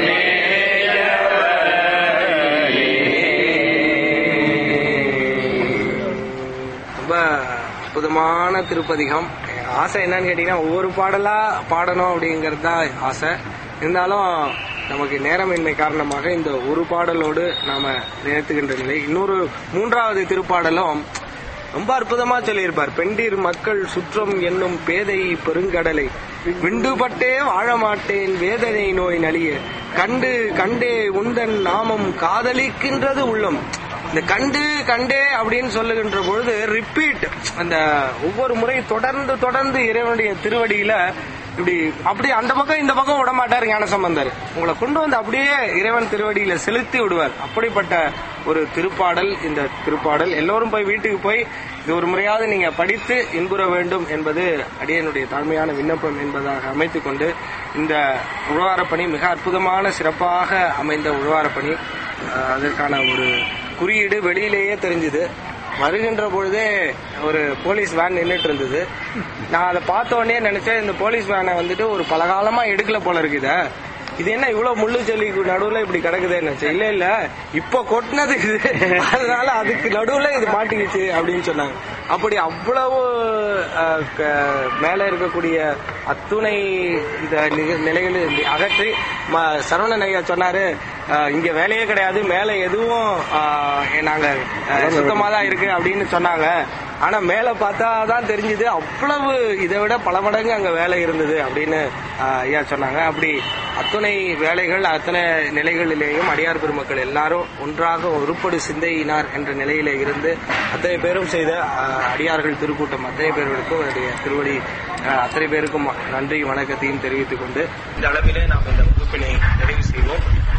ரொம்ப அற்புதமான திருப்பதிகம் என் ஆசை என்னன்னு கேட்டீங்கன்னா ஒவ்வொரு பாடலா பாடணும் அப்படிங்கிறது தான் ஆசை இருந்தாலும் நமக்கு நேரமின்மை காரணமாக இந்த ஒரு பாடலோடு நாம நினைத்துகின்ற நிலை இன்னொரு மூன்றாவது திருப்பாடலும் ரொம்ப அற்புதமா சொல்லியிருப்பார் பெண்டீர் மக்கள் சுற்றம் என்னும் பேதை பெருங்கடலை விண்டுபட்டே வாழ மாட்டேன் வேதனை நோய் நலிய கண்டு கண்டே உந்தன் நாமம் காதலிக்கின்றது உள்ளம் இந்த கண்டு கண்டே அப்படின்னு சொல்லுகின்ற பொழுது ரிப்பீட் அந்த ஒவ்வொரு முறை தொடர்ந்து தொடர்ந்து இறைவனுடைய திருவடியில இப்படி அப்படி அந்த பக்கம் இந்த பக்கம் விட மாட்டார் ஞானசம்பந்தர் உங்களை கொண்டு வந்து அப்படியே இறைவன் திருவடியில செலுத்தி விடுவார் அப்படிப்பட்ட ஒரு திருப்பாடல் இந்த திருப்பாடல் எல்லோரும் போய் வீட்டுக்கு போய் இது ஒரு முறையாவது நீங்க படித்து இன்புற வேண்டும் என்பது அடியனுடைய தாழ்மையான விண்ணப்பம் என்பதாக அமைத்துக் கொண்டு இந்த உழவாரப் பணி மிக அற்புதமான சிறப்பாக அமைந்த உழவாரப் பணி அஹ், அதற்கான ஒரு குறியீடு வெளியிலேயே தெரிஞ்சுது வருகின்ற பொழுதே ஒரு போலீஸ் வேன் நின்றுட்டு இருந்தது நான் அதை பார்த்த உடனே நினைச்சேன் இந்த போலீஸ் வேனை வந்துட்டு ஒரு பலகாலமா எடுக்கல போல இருக்குத இது என்ன இவ்வளவு முள்ளு செல்லிக்கு நடுவுல இப்படி கிடக்குதுன்னு நினைச்சேன் இல்ல இல்ல இப்ப கொட்டினது இது அதனால அதுக்கு நடுவுல இது மாட்டிக்கிச்சு அப்படின்னு சொன்னாங்க அப்படி அவ்வளவு அஹ், க- மேல இருக்கக்கூடிய அத்துணை இந்த நிக- நிலைகளை அகற்றி ம- சரவணன் ஐயா சொன்னாரு அஹ், இங்க வேலையே கிடையாது மேல எதுவும் அஹ், நாங்க அஹ், சுத்தமா தான் இருக்கு அப்படின்னு சொன்னாங்க ஆனா மேல பார்த்தா தான் தெரிஞ்சது அவ்வளவு இதை விட பல மடங்கு அங்க வேலை இருந்தது அப்படின்னு ஆஹ், ஐயா சொன்னாங்க அப்படி அத்தனை வேலைகள் அத்தனை நிலைகளிலேயும் அடியார் பெருமக்கள் எல்லாரும் ஒன்றாக ஒருபடு சிந்தையினார் என்ற நிலையில இருந்து அத்தனை பேரும் செய்த ஆஹ், அடியார்கள் திருக்கூட்டம் அத்தனை பேர்களுக்கும் என்னுடைய திருவடி ஆஹ், அத்தனை பேருக்கும் நன்றி வணக்கத்தையும் தெரிவித்துக் கொண்டு இந்த அளவிலே நாம் இந்த வகுப்பினை நிறைவு செய்வோம்